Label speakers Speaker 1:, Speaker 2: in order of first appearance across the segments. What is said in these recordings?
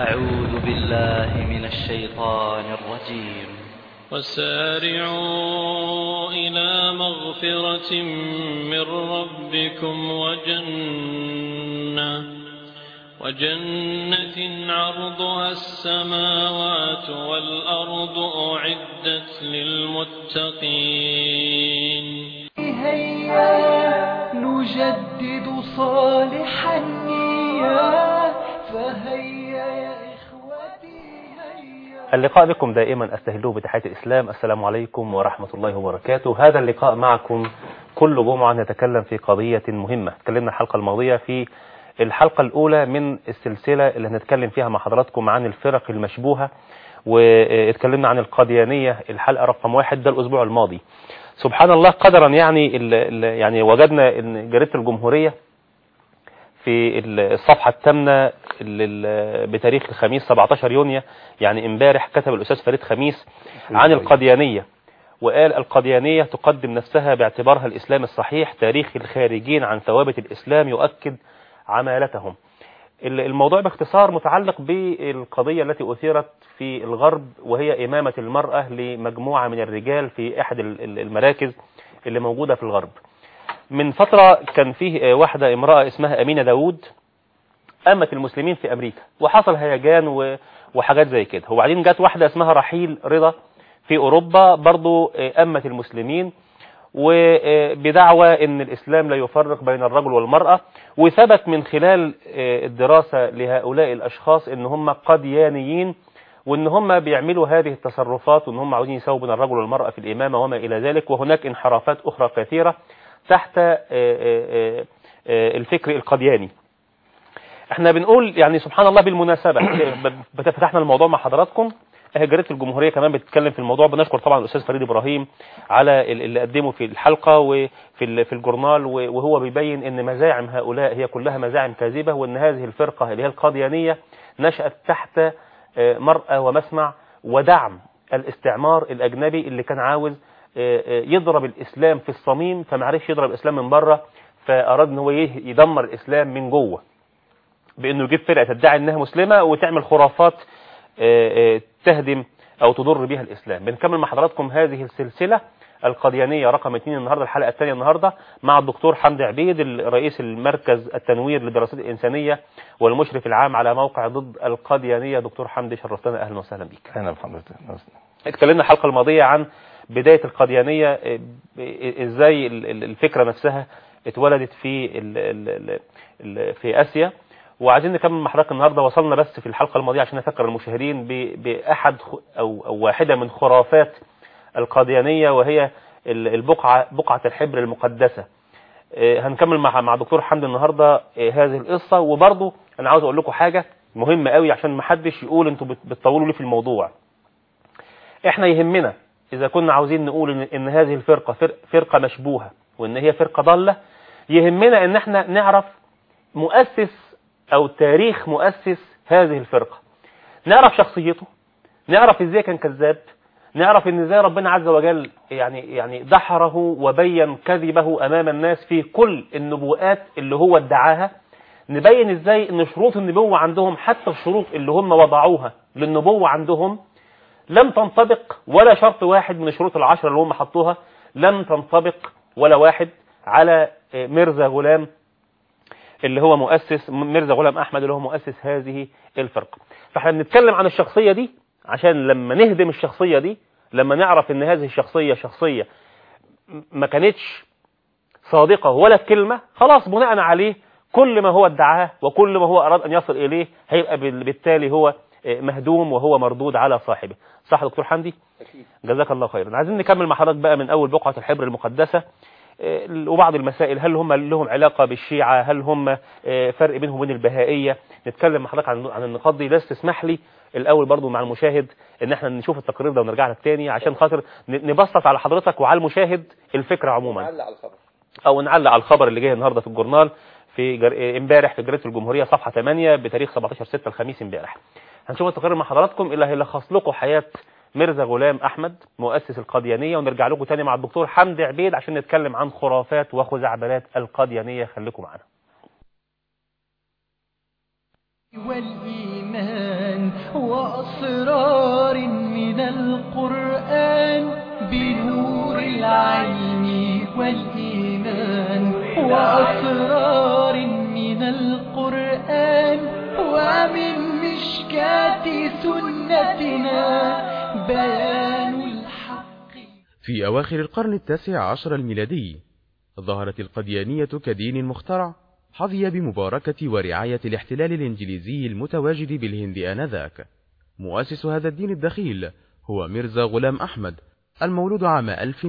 Speaker 1: أعوذ بالله من الشيطان الرجيم
Speaker 2: وسارعوا إلى مغفرة من ربكم وجنة وجنة عرضها السماوات والأرض أعدت للمتقين
Speaker 3: هيا نجدد صالح النية فهيا يا إخوتي هيا
Speaker 4: اللقاء بكم دائما أستهلوه بتحية الإسلام السلام عليكم ورحمة الله وبركاته هذا اللقاء معكم كل جمعة نتكلم في قضية مهمة تكلمنا الحلقة الماضية في الحلقة الأولى من السلسلة اللي هنتكلم فيها مع حضراتكم عن الفرق المشبوهة واتكلمنا عن القاديانية الحلقة رقم واحد ده الأسبوع الماضي سبحان الله قدرا يعني ال ال يعني وجدنا ان جريدة الجمهورية في الصفحة الثامنة بتاريخ الخميس 17 يونيو يعني امبارح كتب الأستاذ فريد خميس عن القاديانية وقال القاديانية تقدم نفسها باعتبارها الإسلام الصحيح تاريخ الخارجين عن ثوابت الإسلام يؤكد عمالتهم الموضوع باختصار متعلق بالقضية التي أثيرت في الغرب وهي إمامة المرأة لمجموعة من الرجال في أحد المراكز اللي موجودة في الغرب من فترة كان فيه واحدة امرأة اسمها أمينة داود أمت المسلمين في أمريكا وحصل هيجان وحاجات زي كده وبعدين جت واحدة اسمها رحيل رضا في أوروبا برضو أمت المسلمين وبدعوى ان الاسلام لا يفرق بين الرجل والمرأة وثبت من خلال الدراسة لهؤلاء الاشخاص ان هم قديانيين وان هم بيعملوا هذه التصرفات وان هم عاوزين يساووا بين الرجل والمرأة في الامامة وما الى ذلك وهناك انحرافات اخرى كثيرة تحت الفكر القدياني احنا بنقول يعني سبحان الله بالمناسبة فتحنا الموضوع مع حضراتكم جريدة الجمهورية كمان بتتكلم في الموضوع بنشكر طبعا الأستاذ فريد إبراهيم على اللي قدمه في الحلقة وفي في الجورنال وهو بيبين ان مزاعم هؤلاء هي كلها مزاعم كاذبة وان هذه الفرقة اللي هي القاديانية نشأت تحت مرأة ومسمع ودعم الاستعمار الأجنبي اللي كان عاوز يضرب الإسلام في الصميم فمعرفش يضرب الإسلام من بره فأراد ان هو يدمر الإسلام من جوه بأنه يجيب فرقة تدعي أنها مسلمة وتعمل خرافات تهدم او تضر بها الاسلام بنكمل مع حضراتكم هذه السلسلة القديانية رقم 2 النهاردة الحلقة الثانية النهاردة مع الدكتور حمدي عبيد رئيس المركز التنوير للدراسات الإنسانية والمشرف العام على موقع ضد القديانية دكتور حمدي شرفتنا أهلا وسهلا بك
Speaker 5: أهلا بحضرتك
Speaker 4: اتكلمنا الحلقة الماضية عن بداية القديانية ازاي الفكرة نفسها اتولدت في في آسيا وعايزين نكمل مع حضرتك النهارده وصلنا بس في الحلقه الماضيه عشان نفكر المشاهدين باحد او او واحده من خرافات القاديانيه وهي البقعه بقعه الحبر المقدسه هنكمل مع مع دكتور حمدي النهارده هذه القصه وبرضه انا عاوز اقول لكم حاجه مهمه قوي عشان ما حدش يقول انتوا بتطولوا ليه في الموضوع احنا يهمنا اذا كنا عاوزين نقول ان, إن هذه الفرقه فرقه مشبوهه وان هي فرقه ضاله يهمنا ان احنا نعرف مؤسس او تاريخ مؤسس هذه الفرقة نعرف شخصيته نعرف ازاي كان كذاب نعرف ان ازاي ربنا عز وجل يعني يعني دحره وبين كذبه امام الناس في كل النبوءات اللي هو ادعاها نبين ازاي ان شروط النبوة عندهم حتى الشروط اللي هم وضعوها للنبوة عندهم لم تنطبق ولا شرط واحد من الشروط العشرة اللي هم حطوها لم تنطبق ولا واحد على ميرزا غلام اللي هو مؤسس ميرزا غلام أحمد اللي هو مؤسس هذه الفرقة فاحنا بنتكلم عن الشخصية دي عشان لما نهدم الشخصية دي لما نعرف ان هذه الشخصية شخصية ما كانتش صادقة ولا كلمة خلاص بناء عليه كل ما هو ادعاه وكل ما هو أراد أن يصل إليه هيبقى بالتالي هو مهدوم وهو مردود على صاحبه صح دكتور حمدي جزاك الله خيرا عايزين نكمل مع حضرتك بقى من أول بقعة الحبر المقدسة وبعض المسائل هل هم لهم علاقة بالشيعة هل هم فرق بينهم وبين البهائية نتكلم مع حضرتك عن عن النقاط دي بس تسمح لي الاول برضو مع المشاهد ان احنا نشوف التقرير ده ونرجع لك تاني عشان خاطر نبسط على حضرتك وعلى المشاهد الفكرة عموما
Speaker 5: نعلق على الخبر
Speaker 4: او نعلق على الخبر اللي جاي النهارده في الجورنال في جر... امبارح في جريده الجمهوريه صفحه 8 بتاريخ 17 6 الخميس امبارح هنشوف التقرير مع حضراتكم اللي هيلخص لكم حياه ميرزا غلام احمد مؤسس القاديانيه ونرجع لكم تاني مع الدكتور حمدي عبيد عشان نتكلم عن خرافات وخزعبلات القاديانيه خليكم معانا
Speaker 3: والإيمان وأسرار من القرآن بنور العلم والإيمان وأسرار من القرآن ومن مشكاة سنتنا بيان الحق
Speaker 5: في أواخر القرن التاسع عشر الميلادي ظهرت القديانية كدين مخترع حظي بمباركة ورعاية الاحتلال الإنجليزي المتواجد بالهند آنذاك مؤسس هذا الدين الدخيل هو ميرزا غلام أحمد المولود عام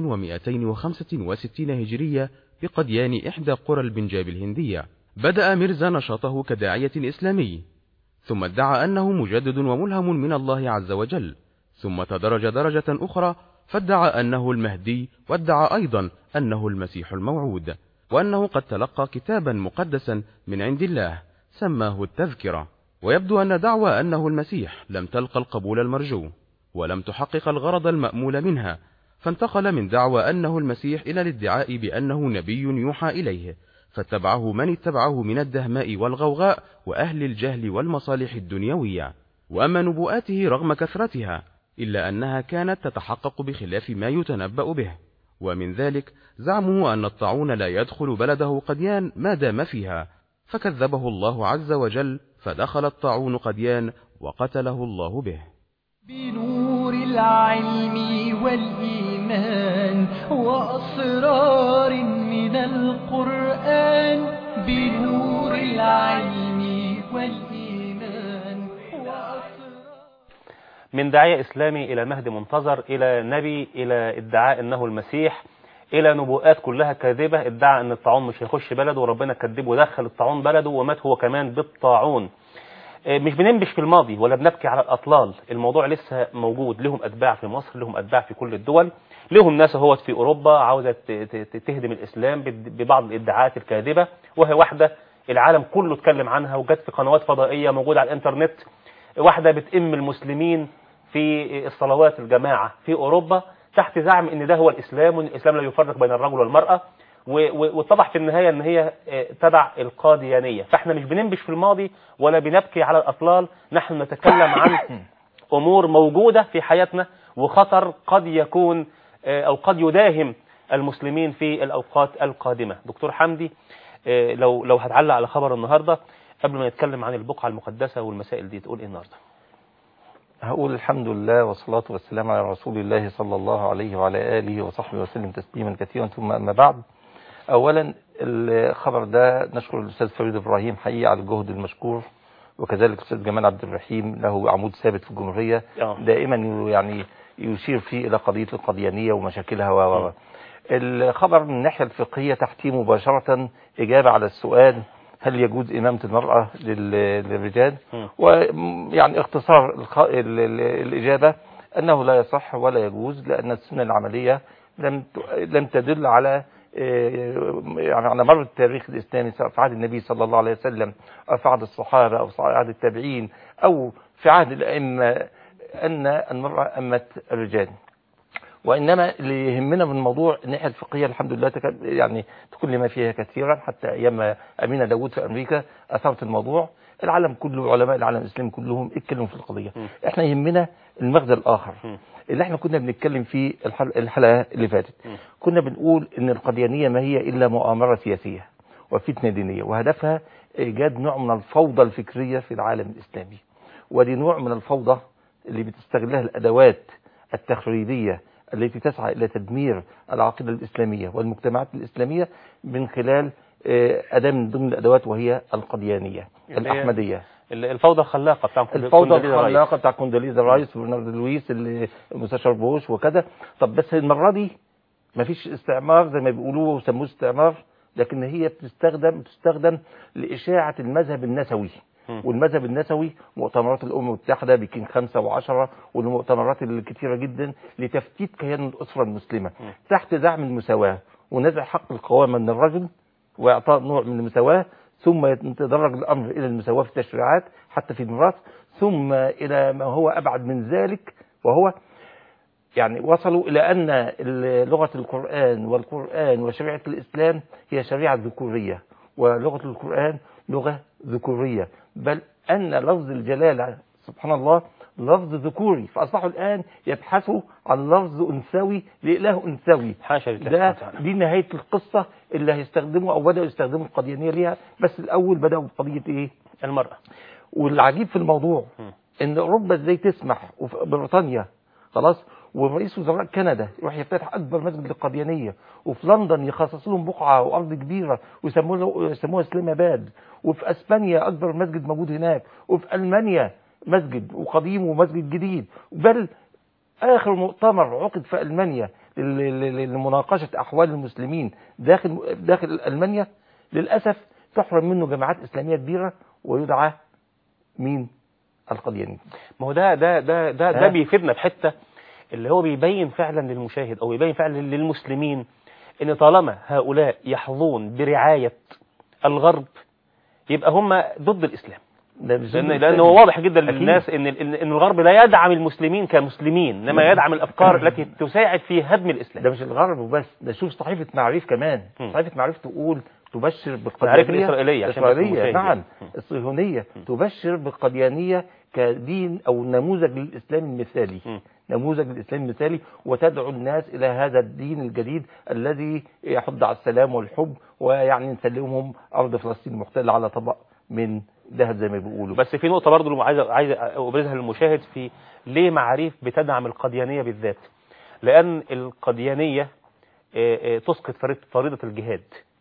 Speaker 5: 1265 هجرية بقديان إحدى قرى البنجاب الهندية بدأ ميرزا نشاطه كداعية إسلامي ثم ادعى أنه مجدد وملهم من الله عز وجل ثم تدرج درجة أخرى فادعى أنه المهدي وادعى أيضا أنه المسيح الموعود وأنه قد تلقى كتابا مقدسا من عند الله سماه التذكرة ويبدو أن دعوى أنه المسيح لم تلقى القبول المرجو ولم تحقق الغرض المأمول منها فانتقل من دعوى أنه المسيح إلى الادعاء بأنه نبي يوحى إليه فاتبعه من اتبعه من الدهماء والغوغاء وأهل الجهل والمصالح الدنيوية وأما نبوءاته رغم كثرتها إلا أنها كانت تتحقق بخلاف ما يتنبأ به ومن ذلك زعمه أن الطاعون لا يدخل بلده قديان ما دام فيها فكذبه الله عز وجل فدخل الطاعون قديان وقتله الله به
Speaker 3: بنور العلم والإيمان وأسرار من القرآن بنور العلم والإيمان وأسرار
Speaker 4: من داعية إسلامي إلى مهدي منتظر إلى نبي إلى ادعاء أنه المسيح إلى نبوءات كلها كاذبة ادعى أن الطاعون مش هيخش بلده وربنا كذبه ودخل الطاعون بلده ومات هو كمان بالطاعون آه، مش بننبش في الماضي ولا بنبكي على الأطلال الموضوع لسه موجود لهم أتباع في مصر لهم أتباع في كل الدول لهم ناس اهوت في أوروبا عاوزة ت- ت- تهدم الإسلام بد- ببعض الادعاءات الكاذبة وهي واحدة العالم كله اتكلم عنها وجت في قنوات فضائية موجودة على الإنترنت واحدة بتأم المسلمين في الصلوات الجماعة في أوروبا تحت زعم ان ده هو الإسلام وان الإسلام لا يفرق بين الرجل والمرأة و- و- واتضح في النهاية ان هي آه، تبع القاديانية فاحنا مش بننبش في الماضي ولا بنبكي على الأطلال نحن نتكلم عن أمور موجودة في حياتنا وخطر قد يكون آه، أو قد يداهم المسلمين في الأوقات القادمة دكتور حمدي آه، لو لو هتعلق على خبر النهاردة قبل ما نتكلم عن البقعة المقدسة والمسائل دي تقول ايه النهاردة
Speaker 6: هقول الحمد لله والصلاة والسلام على رسول الله صلى الله عليه وعلى آله وصحبه وسلم تسليما كثيرا ثم أما بعد أولا الخبر ده نشكر الأستاذ فريد إبراهيم حقيقي على الجهد المشكور وكذلك الأستاذ جمال عبد الرحيم له عمود ثابت في الجمهورية
Speaker 4: آه.
Speaker 6: دائما يعني يشير فيه إلى قضية القضيانية ومشاكلها و و- و. الخبر من الناحية الفقهية تحتيه مباشرة إجابة على السؤال هل يجوز إمامة المرأة لل- للرجال
Speaker 4: مم.
Speaker 6: ويعني اختصار الخ... ال... ال... الإجابة أنه لا يصح ولا يجوز لأن السنة العملية لم ت... لم تدل على آه، يعني على مر التاريخ الإسلامي سواء في عهد النبي صلى الله عليه وسلم أو في عهد الصحابة أو في عهد التابعين أو في عهد الأئمة أن المرأة أمت الرجال وإنما اللي يهمنا من الموضوع الناحية الفقهية الحمد لله تك... يعني تكون ما فيها كثيرا حتى أيام أمينة داوود في أمريكا أثرت الموضوع العالم كله علماء العالم الإسلامي كلهم اتكلموا في القضية
Speaker 4: م.
Speaker 6: احنا يهمنا المغزى الآخر
Speaker 4: م.
Speaker 6: اللي احنا كنا بنتكلم فيه الحل... الحلقة اللي فاتت
Speaker 4: م.
Speaker 6: كنا بنقول ان القديانية ما هي إلا مؤامرة سياسية وفتنة دينية وهدفها إيجاد نوع من الفوضى الفكرية في العالم الإسلامي ودي نوع من الفوضى اللي بتستغلها الأدوات التخريبية التي تسعى إلى تدمير العقيدة الإسلامية والمجتمعات الإسلامية من خلال آه، أداة من ضمن الأدوات وهي القديانية
Speaker 4: اللي هي
Speaker 6: الأحمدية
Speaker 4: ال- الفوضى الخلاقة بتاع كوند-
Speaker 6: الفوضى
Speaker 4: كوندوليزا رايس.
Speaker 6: الخلاقة بتاع كوندوليزا رايس وبرنارد لويس اللي مستشار بوش وكذا طب بس المرة دي مفيش استعمار زي ما بيقولوا وسموه استعمار لكن هي بتستخدم بتستخدم لإشاعة المذهب النسوي
Speaker 4: م.
Speaker 6: والمذهب النسوي مؤتمرات الأمم المتحدة بكين خمسة وعشرة والمؤتمرات الكثيرة جدا لتفتيت كيان الأسرة المسلمة تحت دعم المساواة ونزع حق القوامة من الرجل وإعطاء نوع من المساواة ثم يتدرج الأمر إلى المساواة في التشريعات حتى في الميراث ثم إلى ما هو أبعد من ذلك وهو يعني وصلوا إلى أن ال- لغة القرآن والقرآن وشريعة الإسلام هي شريعة ذكورية ولغة القرآن لغة ذكورية بل أن لفظ الجلالة سبحان الله لفظ ذكوري فأصبحوا الآن يبحثوا عن لفظ أنثوي لإله أنثوي
Speaker 4: حاشا لله
Speaker 6: ده
Speaker 4: سبحانه وتعالى.
Speaker 6: دي نهاية القصة اللي هيستخدموا أو بدأوا يستخدموا القديانية ليها بس الأول بدأوا بقضية إيه
Speaker 4: المرأة
Speaker 6: والعجيب في الموضوع
Speaker 4: م.
Speaker 6: ان اوروبا ازاي تسمح وفي بريطانيا خلاص ورئيس وزراء كندا يروح يفتتح اكبر مسجد للقديانيه وفي لندن يخصصوا لهم بقعه وارض كبيره ويسموها يسموها اسلام اباد وفي اسبانيا اكبر مسجد موجود هناك وفي المانيا مسجد وقديم ومسجد جديد بل اخر مؤتمر عقد في المانيا لل- لل- لمناقشه احوال المسلمين داخل داخل المانيا للاسف تحرم منه جماعات اسلاميه كبيره ويدعى مين القدياني
Speaker 4: ما هو ده ده ده ده, ده
Speaker 6: ها؟
Speaker 4: بيفيدنا بحته اللي هو بيبين فعلا للمشاهد او يبين فعلا للمسلمين ان طالما هؤلاء يحظون برعايه الغرب يبقى هم ضد الاسلام
Speaker 6: ده مش
Speaker 4: لان
Speaker 6: ضد
Speaker 4: لان
Speaker 6: الإسلام.
Speaker 4: هو واضح جدا
Speaker 6: أكيد.
Speaker 4: للناس ان ان إن الغرب لا يدعم المسلمين كمسلمين انما يدعم الافكار التي تساعد في هدم الاسلام
Speaker 6: ده مش الغرب وبس ده شوف صحيفة معريف كمان
Speaker 4: مم.
Speaker 6: صحيفة معريف تقول تبشر
Speaker 4: معرفة
Speaker 6: بالقديانية
Speaker 4: الإسرائيلية عشان بس
Speaker 6: الإسرائيلية
Speaker 4: المشاهد
Speaker 6: نعم
Speaker 4: يعني. مم.
Speaker 6: الصهيونية تبشر بالقديانية كدين أو نموذج للإسلام المثالي
Speaker 4: مم.
Speaker 6: نموذج للإسلام المثالي وتدعو الناس إلى هذا الدين الجديد الذي يحض على السلام والحب ويعني نسلمهم أرض فلسطين المحتلة على طبق من ذهب زي ما بيقولوا
Speaker 4: بس في نقطة برضو اللي عايز عايز أبرزها للمشاهد في ليه معاريف بتدعم القديانية بالذات لأن القديانية آه، آه، تسقط فريضة فريضة الجهاد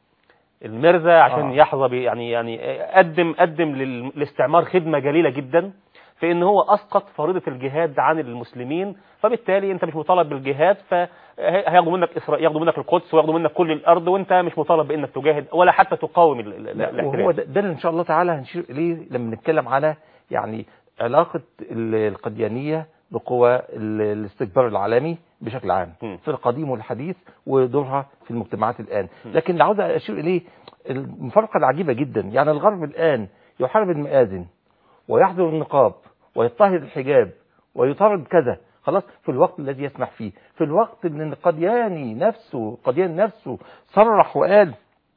Speaker 4: المرزا عشان
Speaker 6: آه.
Speaker 4: يحظى ب- يعني يعني آه، قدم قدم لل- للاستعمار خدمة جليلة جدا في ان هو اسقط فريضة الجهاد عن المسلمين فبالتالي انت مش مطالب بالجهاد فهياخدوا منك اسرائيل ياخدوا منك القدس وياخدوا منك كل الارض وانت مش مطالب بانك تجاهد ولا حتى تقاوم ال- ال-
Speaker 6: لا،
Speaker 4: الاحتلال
Speaker 6: وهو ده, ده اللي ان شاء الله تعالى هنشير اليه لما نتكلم على يعني علاقه ال- القديانيه بقوى ال- الاستكبار العالمي بشكل عام
Speaker 4: م.
Speaker 6: في القديم والحديث ودورها في المجتمعات الان لكن اللي عاوز اشير اليه المفارقه العجيبه جدا يعني الغرب الان يحارب المآذن ويحظر النقاب ويضطهد الحجاب ويطارد كذا خلاص في الوقت الذي يسمح فيه في الوقت اللي القدياني نفسه القديان نفسه صرح وقال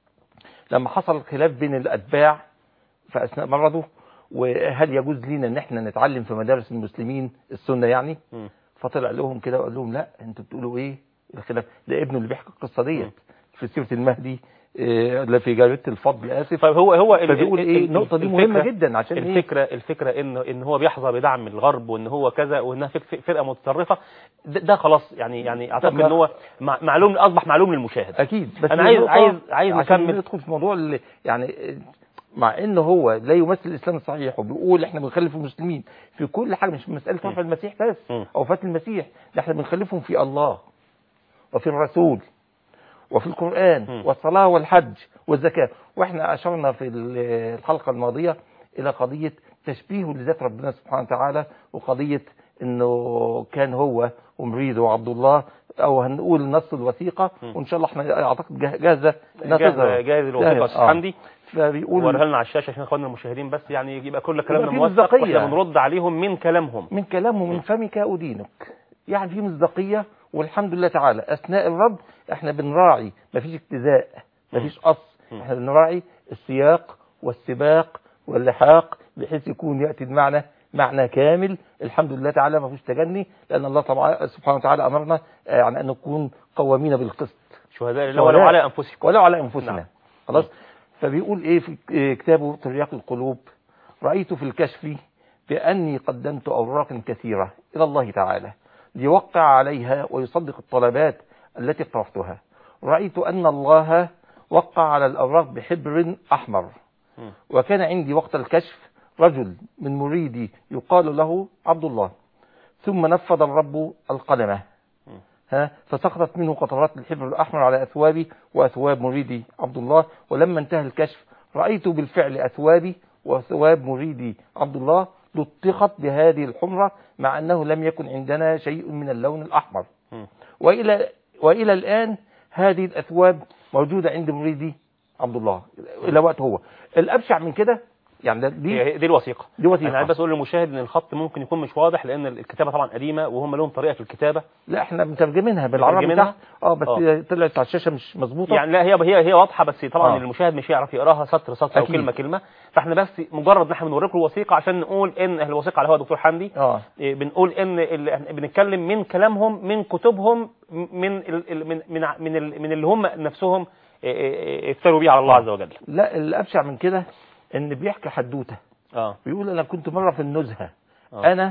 Speaker 6: لما حصل الخلاف بين الاتباع في اثناء مرضه وهل يجوز لينا ان احنا نتعلم في مدارس المسلمين السنه يعني
Speaker 4: مم.
Speaker 6: فطلع لهم كده وقال لهم لا انتوا بتقولوا ايه الخلاف ده ابنه اللي بيحكي القصه ديت في سيره المهدي آه، لا في جريده الفضل اسف
Speaker 4: طيب هو هو ال-
Speaker 6: فبيقول
Speaker 4: ال-
Speaker 6: ايه
Speaker 4: ال-
Speaker 6: النقطه دي
Speaker 4: الفكرة-
Speaker 6: مهمه جدا عشان ايه
Speaker 4: الفكره الفكره ان ان هو بيحظى بدعم الغرب وان هو كذا وانها فك- فرقه متطرفه ده, ده خلاص يعني يعني اعتقد
Speaker 6: ما-
Speaker 4: ان هو مع- معلوم اصبح معلوم للمشاهد
Speaker 6: اكيد بس
Speaker 4: أنا عايز-
Speaker 6: النقطة
Speaker 4: عايز- عايز
Speaker 6: عشان
Speaker 4: نكمل.
Speaker 6: ندخل في موضوع اللي يعني مع ان هو لا يمثل الاسلام الصحيح وبيقول احنا بنخلف المسلمين في كل حاجه مش مساله رفع المسيح بس
Speaker 4: م.
Speaker 6: او فات المسيح ده احنا بنخلفهم في الله وفي الرسول وفي القران
Speaker 4: م.
Speaker 6: والصلاه والحج والزكاه واحنا اشرنا في ال- الحلقه الماضيه الى قضيه تشبيهه لذات ربنا سبحانه وتعالى وقضيه انه كان هو ومريد وعبد الله او هنقول نص الوثيقه
Speaker 4: م.
Speaker 6: وان شاء الله احنا اعتقد جاه- جاهزه إنها
Speaker 4: جاهز
Speaker 6: تظهر.
Speaker 4: جاهز الوثيقه يا
Speaker 6: جاهز،
Speaker 4: استاذ
Speaker 6: آه.
Speaker 4: حمدي
Speaker 6: فبيقول
Speaker 4: وريها لنا على الشاشه عشان اخواننا المشاهدين بس يعني يبقى كل كلامنا
Speaker 6: في
Speaker 4: موثق
Speaker 6: مصداقية.
Speaker 4: واحنا بنرد عليهم من كلامهم
Speaker 6: من كلامه من فمك أدينك يعني في مصداقية والحمد لله تعالى أثناء الرد احنا بنراعي مفيش اجتزاء مفيش قص
Speaker 4: م.
Speaker 6: احنا بنراعي السياق والسباق واللحاق بحيث يكون يأتي المعنى معنى كامل الحمد لله تعالى ما فيش تجني لأن الله طبعا سبحانه وتعالى أمرنا آه، يعني أن نكون قوامين بالقسط
Speaker 4: شهداء لله ولو على انفسكم
Speaker 6: ولو على انفسنا
Speaker 4: نعم.
Speaker 6: خلاص فبيقول ايه في آه، كتابه ترياق القلوب رايت في الكشف باني قدمت اوراق كثيره الى الله تعالى ليوقع عليها ويصدق الطلبات التي اقترفتها رايت ان الله وقع على الاوراق بحبر احمر
Speaker 4: مم.
Speaker 6: وكان عندي وقت الكشف رجل من مريدي يقال له عبد الله ثم نفض الرب القلمه ها فسقطت منه قطرات الحبر الأحمر على أثوابي وأثواب مريدي عبد الله ولما انتهى الكشف رأيت بالفعل أثوابي وأثواب مريدي عبد الله لطخت بهذه الحمرة مع أنه لم يكن عندنا شيء من اللون الأحمر
Speaker 4: مم.
Speaker 6: وإلى, وإلى الآن هذه الأثواب موجودة عند مريدي عبد الله إلى وقت هو الأبشع من كده يعني ده- دي
Speaker 4: هي- دي الوثيقه
Speaker 6: دي وثيقة.
Speaker 4: انا عايز بس اقول للمشاهد ان الخط ممكن يكون مش واضح لان الكتابه طبعا قديمه وهم لهم طريقه في الكتابه
Speaker 6: لا احنا مترجمينها بالعربي
Speaker 4: مترجمينها؟
Speaker 6: تحت اه بس
Speaker 4: آه.
Speaker 6: هي طلعت على الشاشه مش مظبوطه
Speaker 4: يعني لا هي هي هي واضحه بس طبعا
Speaker 6: آه.
Speaker 4: المشاهد مش هيعرف يقراها سطر سطر او
Speaker 6: أكيد.
Speaker 4: كلمه كلمه فاحنا بس مجرد ان احنا بنوريكم الوثيقه عشان نقول ان الوثيقه على هو دكتور حمدي
Speaker 6: اه
Speaker 4: إيه، بنقول ان ال- إحنا بنتكلم من كلامهم من كتبهم من ال- ال- من من ع- من, ال- من اللي هم نفسهم إيه، إيه، إيه، افتروا بيه على الله عز وجل
Speaker 6: لا اللي ابشع من كده ان بيحكي حدوته
Speaker 4: اه
Speaker 6: بيقول انا كنت مره في النزهه
Speaker 4: آه.
Speaker 6: انا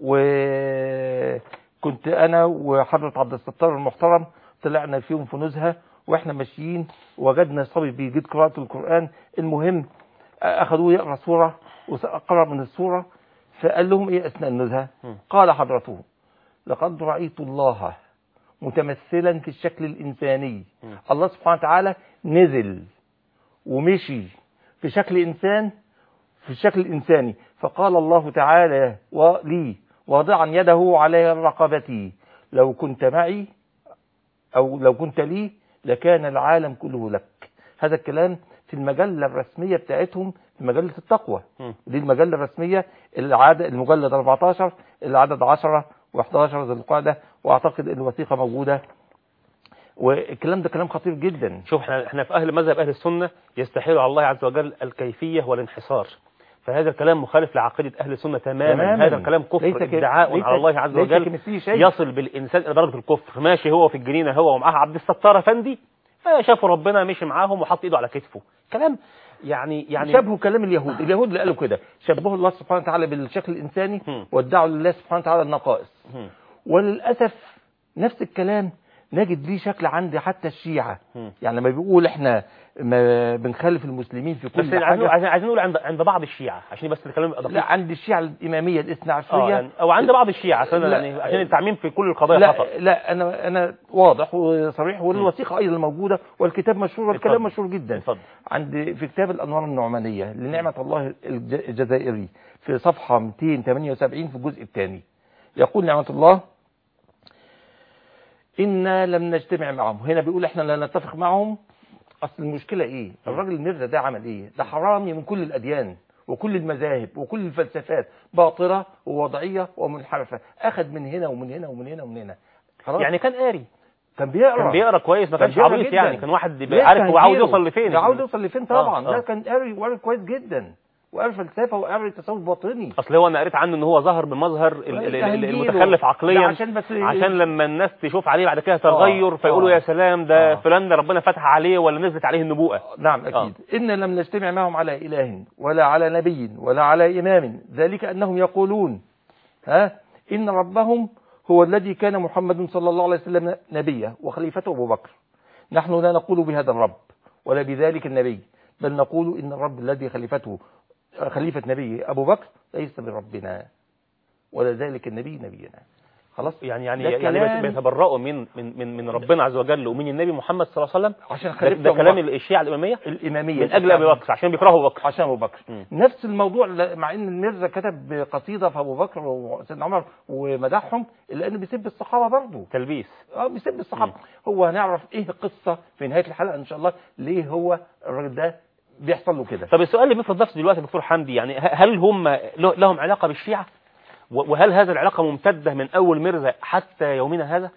Speaker 6: وكنت انا وحضره عبد الستار المحترم طلعنا فيهم في نزهه واحنا ماشيين وجدنا صبي بيجيد قراءه القران المهم اخذوه يقرا سوره وقرا من السوره فقال لهم ايه اثناء النزهه
Speaker 4: م.
Speaker 6: قال حضرته لقد رايت الله متمثلا في الشكل الانساني
Speaker 4: م.
Speaker 6: الله سبحانه وتعالى نزل ومشي في شكل انسان في الشكل الإنساني فقال الله تعالى ولي واضعا يده على رقبتي لو كنت معي أو لو كنت لي لكان العالم كله لك هذا الكلام في المجلة الرسمية بتاعتهم في مجلة التقوى
Speaker 4: مم.
Speaker 6: دي المجلة الرسمية العدد المجلد 14 العدد 10 و11 ذي القعدة واعتقد ان الوثيقة موجودة والكلام ده كلام خطير جدا
Speaker 4: شوف احنا احنا في اهل مذهب اهل السنه يستحيل على الله عز وجل الكيفيه والانحصار فهذا الكلام مخالف لعقيده اهل السنه تماما,
Speaker 6: تماماً.
Speaker 4: هذا الكلام كفر
Speaker 6: ليس ك-
Speaker 4: ادعاء
Speaker 6: ليس-
Speaker 4: على الله عز
Speaker 6: ليس
Speaker 4: وجل
Speaker 6: كمثله شيء.
Speaker 4: يصل بالانسان الى درجه الكفر ماشي هو في الجنينه هو ومعاه عبد الستار افندي فشافوا ربنا مشي معاهم وحط ايده على كتفه كلام يعني يعني
Speaker 6: شبهوا كلام اليهود اليهود اللي قالوا كده شبهوا الله سبحانه وتعالى بالشكل الإنساني
Speaker 4: هم.
Speaker 6: وادعوا لله سبحانه وتعالى النقائص
Speaker 4: هم.
Speaker 6: وللأسف نفس الكلام نجد ليه شكل عند حتى الشيعة
Speaker 4: هم.
Speaker 6: يعني لما بيقول احنا ما بنخالف المسلمين في
Speaker 4: بس
Speaker 6: كل
Speaker 4: عايزين
Speaker 6: حاجة
Speaker 4: عايزين عايزين نقول عند عند بعض الشيعه عشان بس الكلام يبقى
Speaker 6: لا
Speaker 4: دقيق
Speaker 6: عند الشيعة الإمامية الاثنى
Speaker 4: اه
Speaker 6: عشرية
Speaker 4: يعني او عند بعض الشيعه عشان
Speaker 6: لا.
Speaker 4: يعني عشان التعميم في كل القضايا خطا
Speaker 6: لا لا انا انا واضح وصريح والوثيقه ايضا موجوده والكتاب مشهور والكلام
Speaker 4: اتفضل.
Speaker 6: مشهور جدا
Speaker 4: اتفضل.
Speaker 6: عند في كتاب الانوار النعمانيه لنعمه الله الج- الجزائري في صفحه 278 في الجزء الثاني يقول نعمه الله إنا لم نجتمع معهم هنا بيقول احنا لا نتفق معهم اصل المشكله ايه الراجل المرزا ده عمل ايه ده حرامي من كل الاديان وكل المذاهب وكل الفلسفات باطله ووضعيه ومنحرفه اخذ من هنا ومن هنا ومن هنا ومن هنا خلاص
Speaker 4: يعني كان قاري
Speaker 6: كان بيقرا
Speaker 4: كان بيقرا كويس ما
Speaker 6: كان
Speaker 4: كانش
Speaker 6: بيقرا
Speaker 4: عبيط
Speaker 6: جداً.
Speaker 4: يعني كان واحد
Speaker 6: ليه
Speaker 4: بيبقى عارف هو عاوز
Speaker 6: تهجيره؟
Speaker 4: يوصل لفين
Speaker 6: ده عاوز يوصل لفين طبعا
Speaker 4: آه،
Speaker 6: لا
Speaker 4: آه.
Speaker 6: كان قاري وقاري كويس جدا وقاري فلسفه وقاري تصوف باطني
Speaker 4: اصل هو انا قريت عنه ان هو ظهر بمظهر ال- ال- ال-
Speaker 6: تهجيره.
Speaker 4: المتخلف عقليا
Speaker 6: ده عشان بس
Speaker 4: عشان لما الناس تشوف عليه بعد كده تغير
Speaker 6: آه،
Speaker 4: فيقولوا
Speaker 6: آه.
Speaker 4: يا سلام ده
Speaker 6: آه.
Speaker 4: فلان ده ربنا فتح عليه ولا نزلت عليه النبوءه
Speaker 6: نعم أكيد إن لم نجتمع معهم على إله ولا على نبي ولا على إمام ذلك أنهم يقولون ها إن ربهم هو الذي كان محمد صلى الله عليه وسلم نبيا وخليفته أبو بكر نحن لا نقول بهذا الرب ولا بذلك النبي بل نقول إن الرب الذي خليفته خليفة نبي أبو بكر ليس بربنا ولا ذلك النبي نبينا خلاص
Speaker 4: يعني يعني
Speaker 6: ده
Speaker 4: يعني
Speaker 6: كلام-
Speaker 4: بيتبرؤوا من من من من ربنا عز وجل ومن النبي محمد صلى الله عليه وسلم
Speaker 6: عشان
Speaker 4: ده,
Speaker 6: خليفة
Speaker 4: ده
Speaker 6: أبو
Speaker 4: كلام
Speaker 6: بكر.
Speaker 4: الشيعه الاماميه
Speaker 6: الإمامية
Speaker 4: من اجل ابي بكر عشان بيكرهوا ابو بكر
Speaker 6: عشان ابو بكر
Speaker 4: مم.
Speaker 6: نفس الموضوع ل- مع ان الميرزا كتب قصيده في ابو بكر وسيدنا عمر ومدحهم الا انه بيسب الصحابه برضه
Speaker 4: تلبيس
Speaker 6: اه بيسب الصحابه
Speaker 4: مم.
Speaker 6: هو هنعرف ايه القصه في نهايه الحلقه ان شاء الله ليه هو الراجل ده بيحصل له كده
Speaker 4: طب السؤال اللي بيفرض نفسه دلوقتي يا دكتور حمدي يعني ه- هل هم له- لهم علاقه بالشيعه و- وهل هذه العلاقه ممتده من اول مرزا حتى يومنا هذا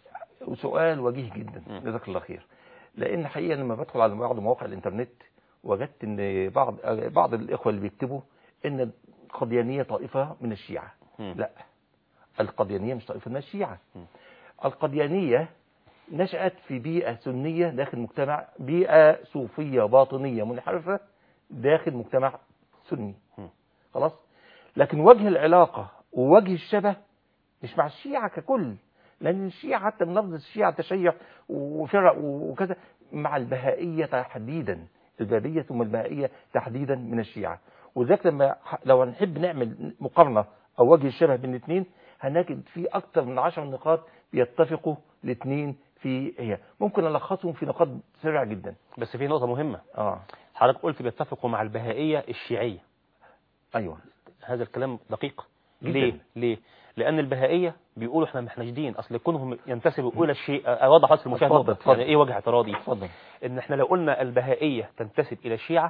Speaker 6: وسؤال وجيه جدا
Speaker 4: مم.
Speaker 6: جزاك الله خير لان حقيقه لما بدخل على بعض مواقع الانترنت وجدت ان بعض بعض الاخوه اللي بيكتبوا ان القديانيه طائفه من الشيعه
Speaker 4: مم.
Speaker 6: لا القديانيه مش طائفه من الشيعه
Speaker 4: مم.
Speaker 6: القديانيه نشأت في بيئة سنية داخل مجتمع بيئة صوفية باطنية منحرفة داخل مجتمع سني
Speaker 4: مم.
Speaker 6: خلاص لكن وجه العلاقة ووجه الشبه مش مع الشيعة ككل لأن الشيعة حتى من لفظ الشيعة تشيع وفرق وكذا مع البهائية تحديدا البابية ثم البهائية تحديدا من الشيعة وذلك لما ح- لو هنحب نعمل مقارنة أو وجه الشبه بين الاثنين هنجد في أكثر من عشر نقاط بيتفقوا الاثنين في هي ممكن ألخصهم في نقاط سريعة جدا
Speaker 4: بس في نقطه مهمه
Speaker 6: اه
Speaker 4: حضرتك قلت بيتفقوا مع البهائيه الشيعيه
Speaker 6: ايوه
Speaker 4: هذا الكلام دقيق
Speaker 6: جداً.
Speaker 4: ليه ليه لان البهائيه بيقولوا احنا مش ناجدين اصل كونهم ينتسبوا الى الشيء اوضح بس المشاهد
Speaker 6: اتفضل،
Speaker 4: نقطة.
Speaker 6: اتفضل.
Speaker 4: يعني ايه وجه اعتراضي
Speaker 6: اتفضل
Speaker 4: ان احنا لو قلنا البهائيه تنتسب الى الشيعه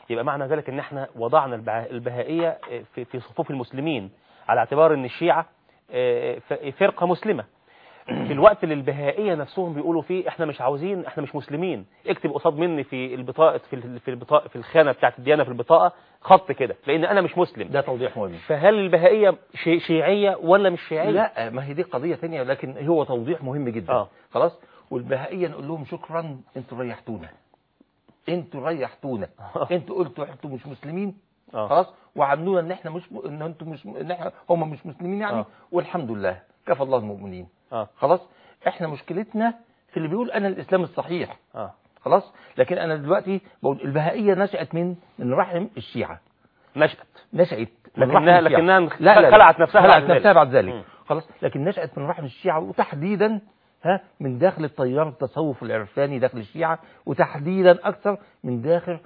Speaker 4: يبقى معنى ذلك ان احنا وضعنا البه- البهائيه في في صفوف المسلمين على اعتبار ان الشيعه آه، ف- فرقه مسلمه في الوقت اللي البهائيه نفسهم بيقولوا فيه احنا مش عاوزين احنا مش مسلمين اكتب قصاد مني في البطاقه في ال- في البطاقه في الخانه بتاعت الديانه في البطاقه خط كده لان انا مش مسلم
Speaker 6: ده توضيح مهم
Speaker 4: فهل البهائيه شي- شيعيه ولا مش شيعيه
Speaker 6: لا ما هي دي قضية تانية لكن هو توضيح مهم جدا
Speaker 4: آه.
Speaker 6: خلاص والبهائية نقول لهم شكرا انتوا ريحتونا انتوا ريحتونا انتوا قلتوا انتوا مش مسلمين
Speaker 4: آه.
Speaker 6: خلاص وعاملونا ان احنا مش م... ان انتوا مش م... ان احنا هم مش مسلمين يعني
Speaker 4: آه.
Speaker 6: والحمد لله كفى الله المؤمنين
Speaker 4: اه
Speaker 6: خلاص احنا مشكلتنا في اللي بيقول انا الاسلام الصحيح
Speaker 4: اه
Speaker 6: خلاص لكن انا دلوقتي بقول البهائية نشأت من من رحم الشيعة
Speaker 4: نشأت
Speaker 6: نشأت من
Speaker 4: لكنها-
Speaker 6: رحم الشيعة.
Speaker 4: لكنها
Speaker 6: لا لا لا.
Speaker 4: خلعت نفسها
Speaker 6: خلعت
Speaker 4: بعد ذلك.
Speaker 6: نفسها بعد ذلك
Speaker 4: مم.
Speaker 6: خلاص لكن نشأت من رحم الشيعة وتحديدا ها من داخل التيار التصوف العرفاني داخل الشيعة وتحديدا أكثر من داخل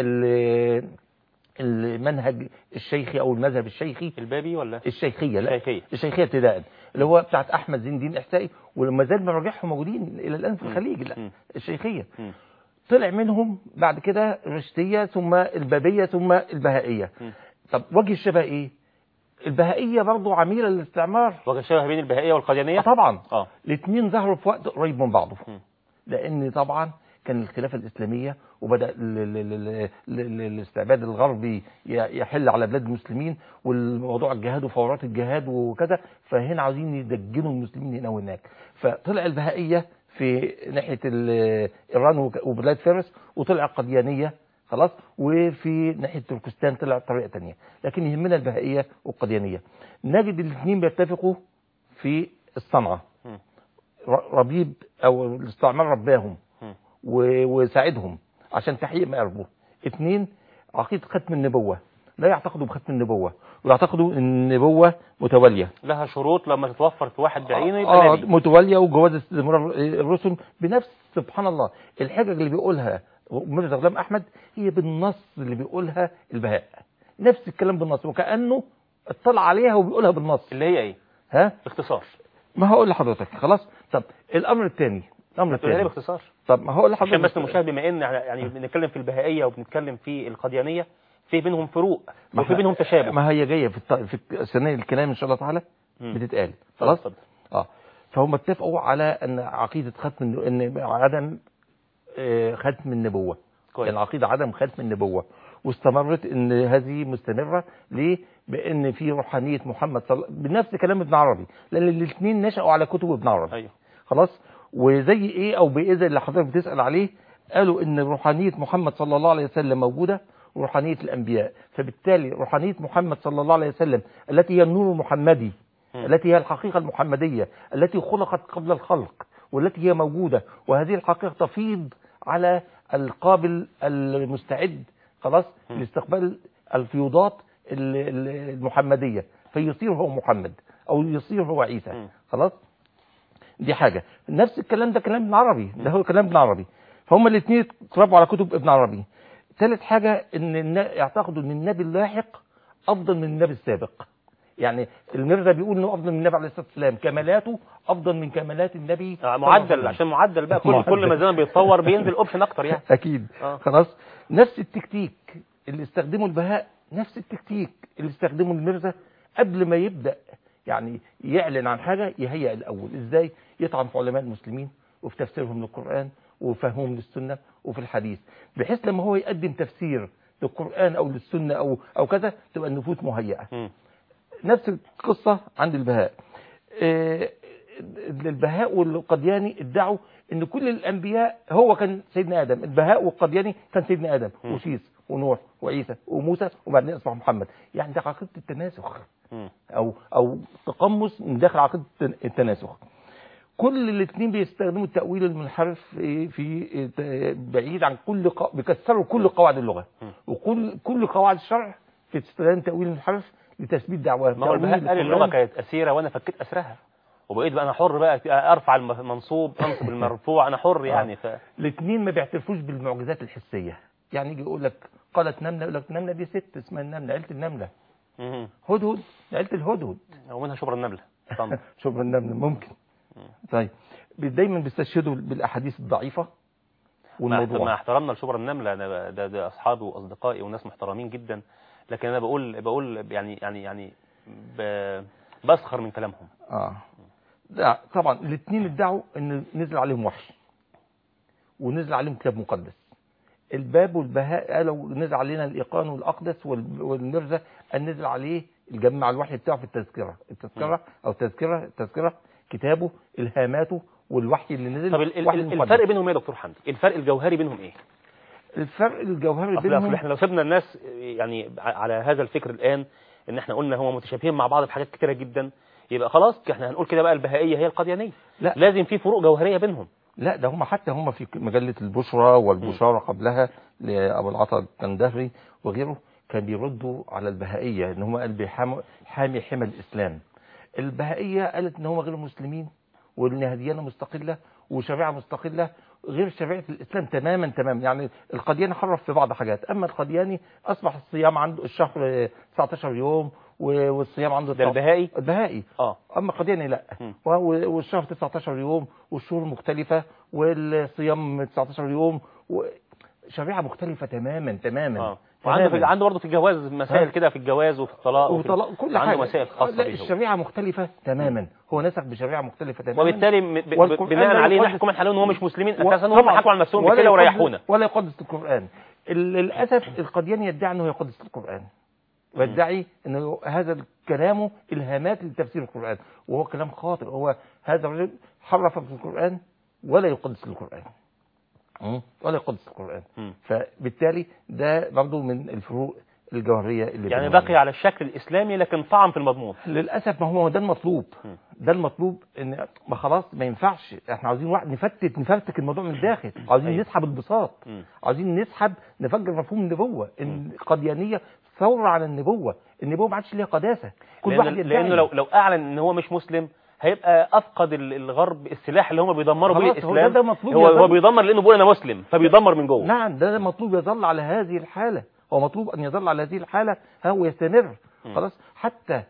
Speaker 6: ال- المنهج الشيخي أو المذهب الشيخي
Speaker 4: البابي ولا
Speaker 6: الشيخية لا
Speaker 4: الشيخية.
Speaker 6: الشيخية ابتداء اللي هو بتاعت أحمد زين الدين إحسائي ولما زال مراجعهم موجودين إلى الآن في الخليج لا
Speaker 4: مم.
Speaker 6: الشيخية
Speaker 4: مم.
Speaker 6: طلع منهم بعد كده الرشدية ثم البابية ثم البهائية
Speaker 4: مم.
Speaker 6: طب وجه الشبه ايه البهائية برضو عميلة للاستعمار
Speaker 4: وجه شبه بين البهائيه والقاديانيه
Speaker 6: آه طبعا
Speaker 4: اه
Speaker 6: الاثنين ظهروا في وقت قريب من بعضه
Speaker 4: مم.
Speaker 6: لان طبعا كان الخلافة الإسلامية وبدأ ال- ال- ال- ال- ال- الاستعباد الغربي ي- يحل على بلاد المسلمين والموضوع الجهاد وفورات الجهاد وكذا فهنا عاوزين يدجنوا المسلمين هنا وهناك فطلع البهائية في ناحية ال- إيران وك- وبلاد فارس وطلع القديانية خلاص وفي ناحية تركستان طلع طريقة تانية لكن يهمنا البهائية والقديانية نجد الاثنين بيتفقوا في الصنعة
Speaker 4: مم.
Speaker 6: ر- ربيب او الاستعمار رباهم
Speaker 4: مم.
Speaker 6: و- وساعدهم عشان تحقيق مآربه اثنين عقيدة ختم النبوة لا يعتقدوا بختم النبوة ويعتقدوا ان النبوة متوالية
Speaker 4: لها شروط لما تتوفر في واحد بعينه يبقى
Speaker 6: آه
Speaker 4: نبي
Speaker 6: متوالية وجواز استمرار الرسل بنفس سبحان الله الحجج اللي بيقولها مرزا غلام احمد هي بالنص اللي بيقولها البهاء نفس الكلام بالنص وكأنه اطلع عليها وبيقولها بالنص
Speaker 4: اللي هي ايه
Speaker 6: ها
Speaker 4: باختصار
Speaker 6: ما هقول لحضرتك خلاص طب الامر الثاني الامر
Speaker 4: تقولها لي
Speaker 6: الثاني
Speaker 4: باختصار
Speaker 6: طب ما هقول لحضرتك
Speaker 4: عشان بس المشاهد بما ان يعني بنتكلم في البهائيه وبنتكلم في القاديانيه في بينهم فروق
Speaker 6: ما
Speaker 4: وفي
Speaker 6: ه-
Speaker 4: بينهم تشابه
Speaker 6: ما هي جايه في الط... في اثناء الكلام ان شاء الله تعالى
Speaker 4: مم.
Speaker 6: بتتقال خلاص
Speaker 4: اتفضل.
Speaker 6: اه فهم اتفقوا على ان عقيده ختم الن- ان عدم آه، ختم النبوه
Speaker 4: كويس.
Speaker 6: يعني عقيده عدم ختم النبوه واستمرت ان هذه مستمره ليه بان في روحانيه محمد صلى بنفس كلام ابن عربي لان الاثنين نشأوا على كتب ابن عربي
Speaker 4: ايوه
Speaker 6: خلاص وزي ايه او باذن اللي حضرتك بتسال عليه قالوا ان روحانيه محمد صلى الله عليه وسلم موجوده وروحانيه الانبياء فبالتالي روحانيه محمد صلى الله عليه وسلم التي هي النور المحمدي
Speaker 4: مم.
Speaker 6: التي هي الحقيقه المحمديه التي خلقت قبل الخلق والتي هي موجوده وهذه الحقيقه تفيض على القابل المستعد خلاص
Speaker 4: مم.
Speaker 6: لاستقبال الفيوضات ال- ال- المحمديه فيصير هو محمد او يصير هو عيسى
Speaker 4: مم.
Speaker 6: خلاص دي حاجة نفس الكلام ده كلام ابن عربي ده هو كلام ابن عربي فهم الاثنين اتربوا على كتب ابن عربي ثالث حاجة ان النا- يعتقدوا ان النبي اللاحق افضل من النبي السابق يعني المرزا بيقول انه افضل من النبي عليه الصلاه والسلام كمالاته افضل من كمالات النبي
Speaker 4: آه،
Speaker 6: صلى الله عليه
Speaker 4: معدل
Speaker 6: وسلم.
Speaker 4: عشان معدل بقى كل
Speaker 6: معدل.
Speaker 4: كل ما الزمن بيتطور بينزل اوبشن اكتر يعني
Speaker 6: اكيد
Speaker 4: آه.
Speaker 6: خلاص نفس التكتيك اللي استخدمه البهاء نفس التكتيك اللي استخدمه المرزا قبل ما يبدا يعني يعلن عن حاجه يهيئ الاول ازاي يطعن في علماء المسلمين وفي تفسيرهم للقران وفهمهم للسنه وفي الحديث بحيث لما هو يقدم تفسير للقران او للسنه او او كذا تبقى النفوس مهيئه
Speaker 4: مم.
Speaker 6: نفس القصة عند البهاء آه، البهاء والقدياني ادعوا ان كل الانبياء هو كان سيدنا ادم البهاء والقدياني كان سيدنا ادم
Speaker 4: مم.
Speaker 6: وشيس ونوح وعيسى وموسى وبعدين اصبح محمد يعني ده عقيده التناسخ
Speaker 4: مم.
Speaker 6: او او تقمص من داخل عقيده التن- التناسخ كل الاثنين بيستخدموا التاويل المنحرف في, في بعيد عن كل ق... بيكسروا كل قواعد اللغه
Speaker 4: مم.
Speaker 6: وكل كل قواعد الشرع في استخدام تاويل منحرف لتثبيت دعواهم
Speaker 4: ما هو البهاء قال اللغه كانت اسيره وانا فكيت اسرها وبقيت بقى انا حر بقى ارفع المنصوب انصب المرفوع انا حر يعني ف
Speaker 6: الاثنين ما بيعترفوش بالمعجزات الحسيه يعني يجي يقول لك قالت نمله يقول لك النمله دي ست اسمها النمله عيله النمله
Speaker 4: مم.
Speaker 6: هدهد عيله الهدهد
Speaker 4: ومنها شبر النمله طبعا
Speaker 6: شبر النمله ممكن طيب دايما بيستشهدوا بالاحاديث الضعيفه
Speaker 4: مع
Speaker 6: والموضوع
Speaker 4: احترامنا لشبرا النملة أنا ب- ده, ده أصحابي وأصدقائي وناس محترمين جدا لكن أنا بقول بقول يعني يعني يعني ب- بسخر من كلامهم
Speaker 6: اه ده طبعا الاثنين ادعوا ان نزل عليهم وحي ونزل عليهم كتاب مقدس الباب والبهاء قالوا نزل علينا الايقان والاقدس وال- والمرزا ان نزل عليه الجمع الوحي بتاعه في التذكره التذكره او تذكره التذكره كتابه الهاماته والوحي اللي نزل
Speaker 4: طب ال- ال-
Speaker 6: وحي
Speaker 4: ال-
Speaker 6: المقدس.
Speaker 4: الفرق بينهم ايه يا دكتور حمدي الفرق الجوهري بينهم ايه
Speaker 6: الفرق الجوهري
Speaker 4: اصل
Speaker 6: بينهم
Speaker 4: اصل احنا لو سيبنا الناس يعني ع- على هذا الفكر الان ان احنا قلنا هم متشابهين مع بعض في حاجات كتيره جدا يبقى خلاص احنا هنقول كده بقى البهائيه هي القديانيه
Speaker 6: لا.
Speaker 4: لازم في فروق جوهريه بينهم
Speaker 6: لا ده هم حتى هم في مجلة البشرى والبشارة قبلها لأبو العطا الكندهري وغيره كان بيردوا على البهائية ان هم قال بيحام- حامي حمى الإسلام البهائية قالت ان هم غير مسلمين وان هديانة مستقلة وشريعة مستقلة غير شريعة الإسلام تماما تماما يعني القدياني حرف في بعض حاجات أما القدياني أصبح الصيام عنده الشهر آه، 19 يوم و- والصيام عنده
Speaker 4: ده البهائي
Speaker 6: البهائي
Speaker 4: اه
Speaker 6: اما قدياني لا
Speaker 4: مم.
Speaker 6: و- والشهر 19 يوم والشهور مختلفة والصيام 19 يوم و- شريعة مختلفة تماما تماما
Speaker 4: اه وعنده في
Speaker 6: تماماً.
Speaker 4: عنده برضه في الجواز مسائل
Speaker 6: ها؟
Speaker 4: كده في الجواز وفي الطلاق وفي-
Speaker 6: وطلاق كل
Speaker 4: عنده
Speaker 6: حاجة
Speaker 4: مسائل خاصه
Speaker 6: لا
Speaker 4: بيه هو.
Speaker 6: الشريعة مختلفة تماما هو نسخ بشريعة مختلفة تماما
Speaker 4: وبالتالي م- ب-
Speaker 6: والقرآن
Speaker 4: بناء
Speaker 6: لا
Speaker 4: عليه
Speaker 6: يقدس-
Speaker 4: نحكم عليهم ان هم مش مسلمين
Speaker 6: و-
Speaker 4: اساسا وهم
Speaker 6: طبعاً.
Speaker 4: حكوا على نفسهم
Speaker 6: ولا
Speaker 4: بكده
Speaker 6: يقدس-
Speaker 4: وريحونا
Speaker 6: ولا يقدس القرآن ال- للأسف القدياني يدعي أنه يقدس القرآن ويدعي أنه هذا كلامه إلهامات لتفسير القرآن وهو كلام خاطئ هو هذا الرجل حرف في القرآن ولا يقدس القرآن مم. ولا يقدس القرآن
Speaker 4: مم.
Speaker 6: فبالتالي ده برضو من الفروق الجوهرية اللي
Speaker 4: يعني
Speaker 6: بينهم.
Speaker 4: بقي على الشكل الاسلامي لكن طعن في المضمون
Speaker 6: للاسف ما هو ده المطلوب
Speaker 4: مم.
Speaker 6: ده المطلوب ان ما خلاص ما ينفعش احنا عاوزين واحد نفتت نفرتك الموضوع من الداخل عاوزين
Speaker 4: أيوة.
Speaker 6: نسحب البساط
Speaker 4: مم.
Speaker 6: عاوزين نسحب نفجر مفهوم النبوه ان القديانيه ثوره على النبوه النبوه ما عادش ليها قداسه كل
Speaker 4: لأن
Speaker 6: واحد يدعي
Speaker 4: لانه لو لو اعلن ان هو مش مسلم هيبقى افقد ال- الغرب السلاح اللي هم بيدمروا بيه
Speaker 6: خلاص، هو
Speaker 4: الاسلام
Speaker 6: ده- ده مطلوب
Speaker 4: هو,
Speaker 6: يا
Speaker 4: هو
Speaker 6: فندم.
Speaker 4: بيدمر لانه بيقول انا مسلم فبيدمر من جوه
Speaker 6: نعم ده مطلوب يظل على هذه الحاله هو مطلوب ان يظل على هذه الحاله هو يستمر
Speaker 4: مم.
Speaker 6: خلاص حتى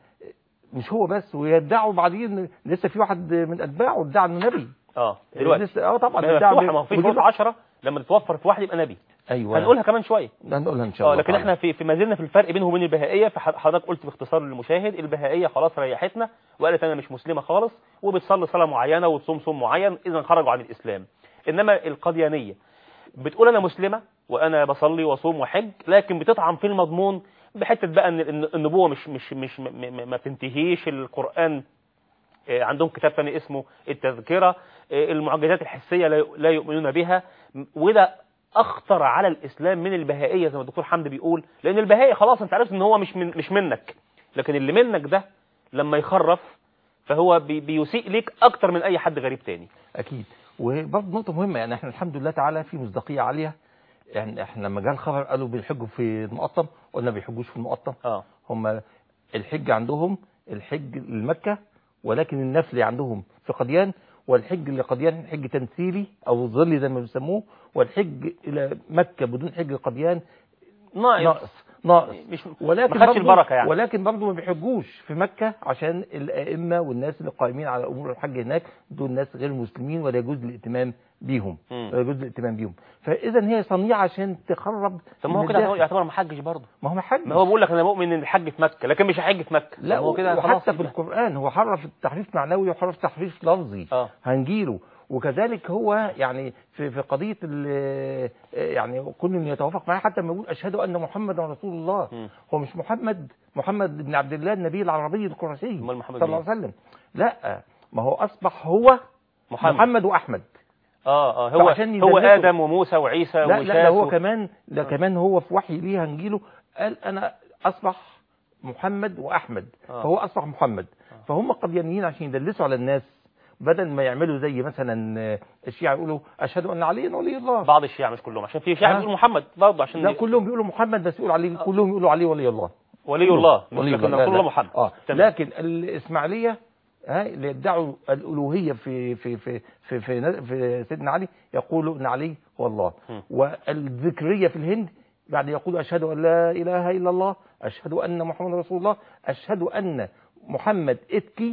Speaker 6: مش هو بس ويدعوا بعدين لسه في واحد من اتباعه ادعى انه نبي
Speaker 4: اه دلوقتي
Speaker 6: لسه اه طبعا
Speaker 4: ما هي
Speaker 6: ادعى
Speaker 4: مفتوحه ما هو في
Speaker 6: وجود-
Speaker 4: فروق 10 لما تتوفر في واحد يبقى نبي
Speaker 6: ايوه
Speaker 4: هنقولها كمان شويه
Speaker 6: ده هنقولها ان شاء
Speaker 4: اه
Speaker 6: الله
Speaker 4: لكن احنا في في ما زلنا في الفرق بينه وبين البهائيه فحضرتك قلت باختصار للمشاهد البهائيه خلاص ريحتنا وقالت انا مش مسلمه خالص وبتصلي صلاه معينه وتصوم صوم معين اذا خرجوا عن الاسلام انما القديانيه بتقول انا مسلمه وانا بصلي واصوم وحج لكن بتطعن في المضمون بحته بقى ان إن النبوه مش مش مش م- م- ما بتنتهيش القران آه، عندهم كتاب ثاني اسمه التذكره آه، المعجزات الحسيه لا لا يؤمنون بها م- وده اخطر على الاسلام من البهائيه زي ما الدكتور حمدي بيقول لان البهائي خلاص انت عرفت ان هو مش من مش منك لكن اللي منك ده لما يخرف فهو بي بيسيء ليك اكتر من اي حد غريب تاني
Speaker 6: اكيد وبرضه نقطه مهمه يعني احنا الحمد لله تعالى في مصداقيه عاليه يعني احنا لما جه الخبر قالوا بيحجوا في المقطم قلنا ما بيحجوش في المقطم
Speaker 4: اه
Speaker 6: هم الحج عندهم الحج لمكه ولكن النفل عندهم في قديان والحج لقديان حج تمثيلي او ظلي زي ما بيسموه والحج الى مكه بدون حج قديان
Speaker 4: ناقص
Speaker 6: ناقص ناقص
Speaker 4: مش
Speaker 6: ولكن
Speaker 4: ما خدش
Speaker 6: برضه-
Speaker 4: البركه يعني
Speaker 6: ولكن برضه ما بيحجوش في مكة عشان الأئمة والناس اللي قائمين على أمور الحج هناك دول ناس غير مسلمين ولا يجوز الاهتمام بيهم
Speaker 4: مم.
Speaker 6: ولا يجوز الاهتمام بيهم فإذا هي صنيعة عشان تخرب
Speaker 4: طب ما هو
Speaker 6: من
Speaker 4: كده
Speaker 6: الداخل.
Speaker 4: يعتبر ما حجش برضه
Speaker 6: ما هو ما حج
Speaker 4: ما هو بيقول لك انا مؤمن ان الحج في مكه لكن مش هحج في مكه
Speaker 6: لا
Speaker 4: طب هو كده خلاص
Speaker 6: وحتى في القرآن هو حرف تحريف معنوي وحرف تحريف لفظي
Speaker 4: اه
Speaker 6: هنجيله وكذلك هو يعني في في قضيه ال- يعني كل من يتوافق معاه حتى لما يقول اشهد ان محمدا رسول الله
Speaker 4: مم.
Speaker 6: هو مش محمد محمد بن عبد الله النبي العربي القرشي
Speaker 4: امال محمد
Speaker 6: صلى الله
Speaker 4: مين؟
Speaker 6: عليه وسلم لا ما هو اصبح هو
Speaker 4: محمد,
Speaker 6: محمد واحمد
Speaker 4: اه اه هو
Speaker 6: فعشان
Speaker 4: هو
Speaker 6: يدلسوا.
Speaker 4: ادم وموسى وعيسى
Speaker 6: لا لا
Speaker 4: وشاس
Speaker 6: ده هو
Speaker 4: و-
Speaker 6: كمان ده كمان هو في وحي ليه هنجيله قال انا اصبح محمد واحمد
Speaker 4: آه.
Speaker 6: فهو اصبح محمد فهم قديانيين عشان يدلسوا على الناس بدل ما يعملوا زي مثلا آه، الشيعة يقولوا اشهد ان عليا ولي الله
Speaker 4: بعض الشيعة مش كلهم عشان في شيعة
Speaker 6: آه.
Speaker 4: بيقول محمد برضه عشان
Speaker 6: لا
Speaker 4: ي-
Speaker 6: كلهم بيقولوا محمد بس يقولوا عليه كلهم يقولوا عليه ولي الله
Speaker 4: ولي الله
Speaker 6: ولي
Speaker 4: لكن
Speaker 6: الله
Speaker 4: رسول
Speaker 6: لا،
Speaker 4: الله
Speaker 6: لا.
Speaker 4: محمد
Speaker 6: اه
Speaker 4: تمام.
Speaker 6: لكن الاسماعيليه ها اللي يدعوا الالوهيه في في في في في, في سيدنا علي يقولوا ان علي هو الله
Speaker 4: م.
Speaker 6: والذكريه في الهند بعد يقول اشهد ان لا اله الا الله اشهد ان محمد رسول الله اشهد ان محمد اتكي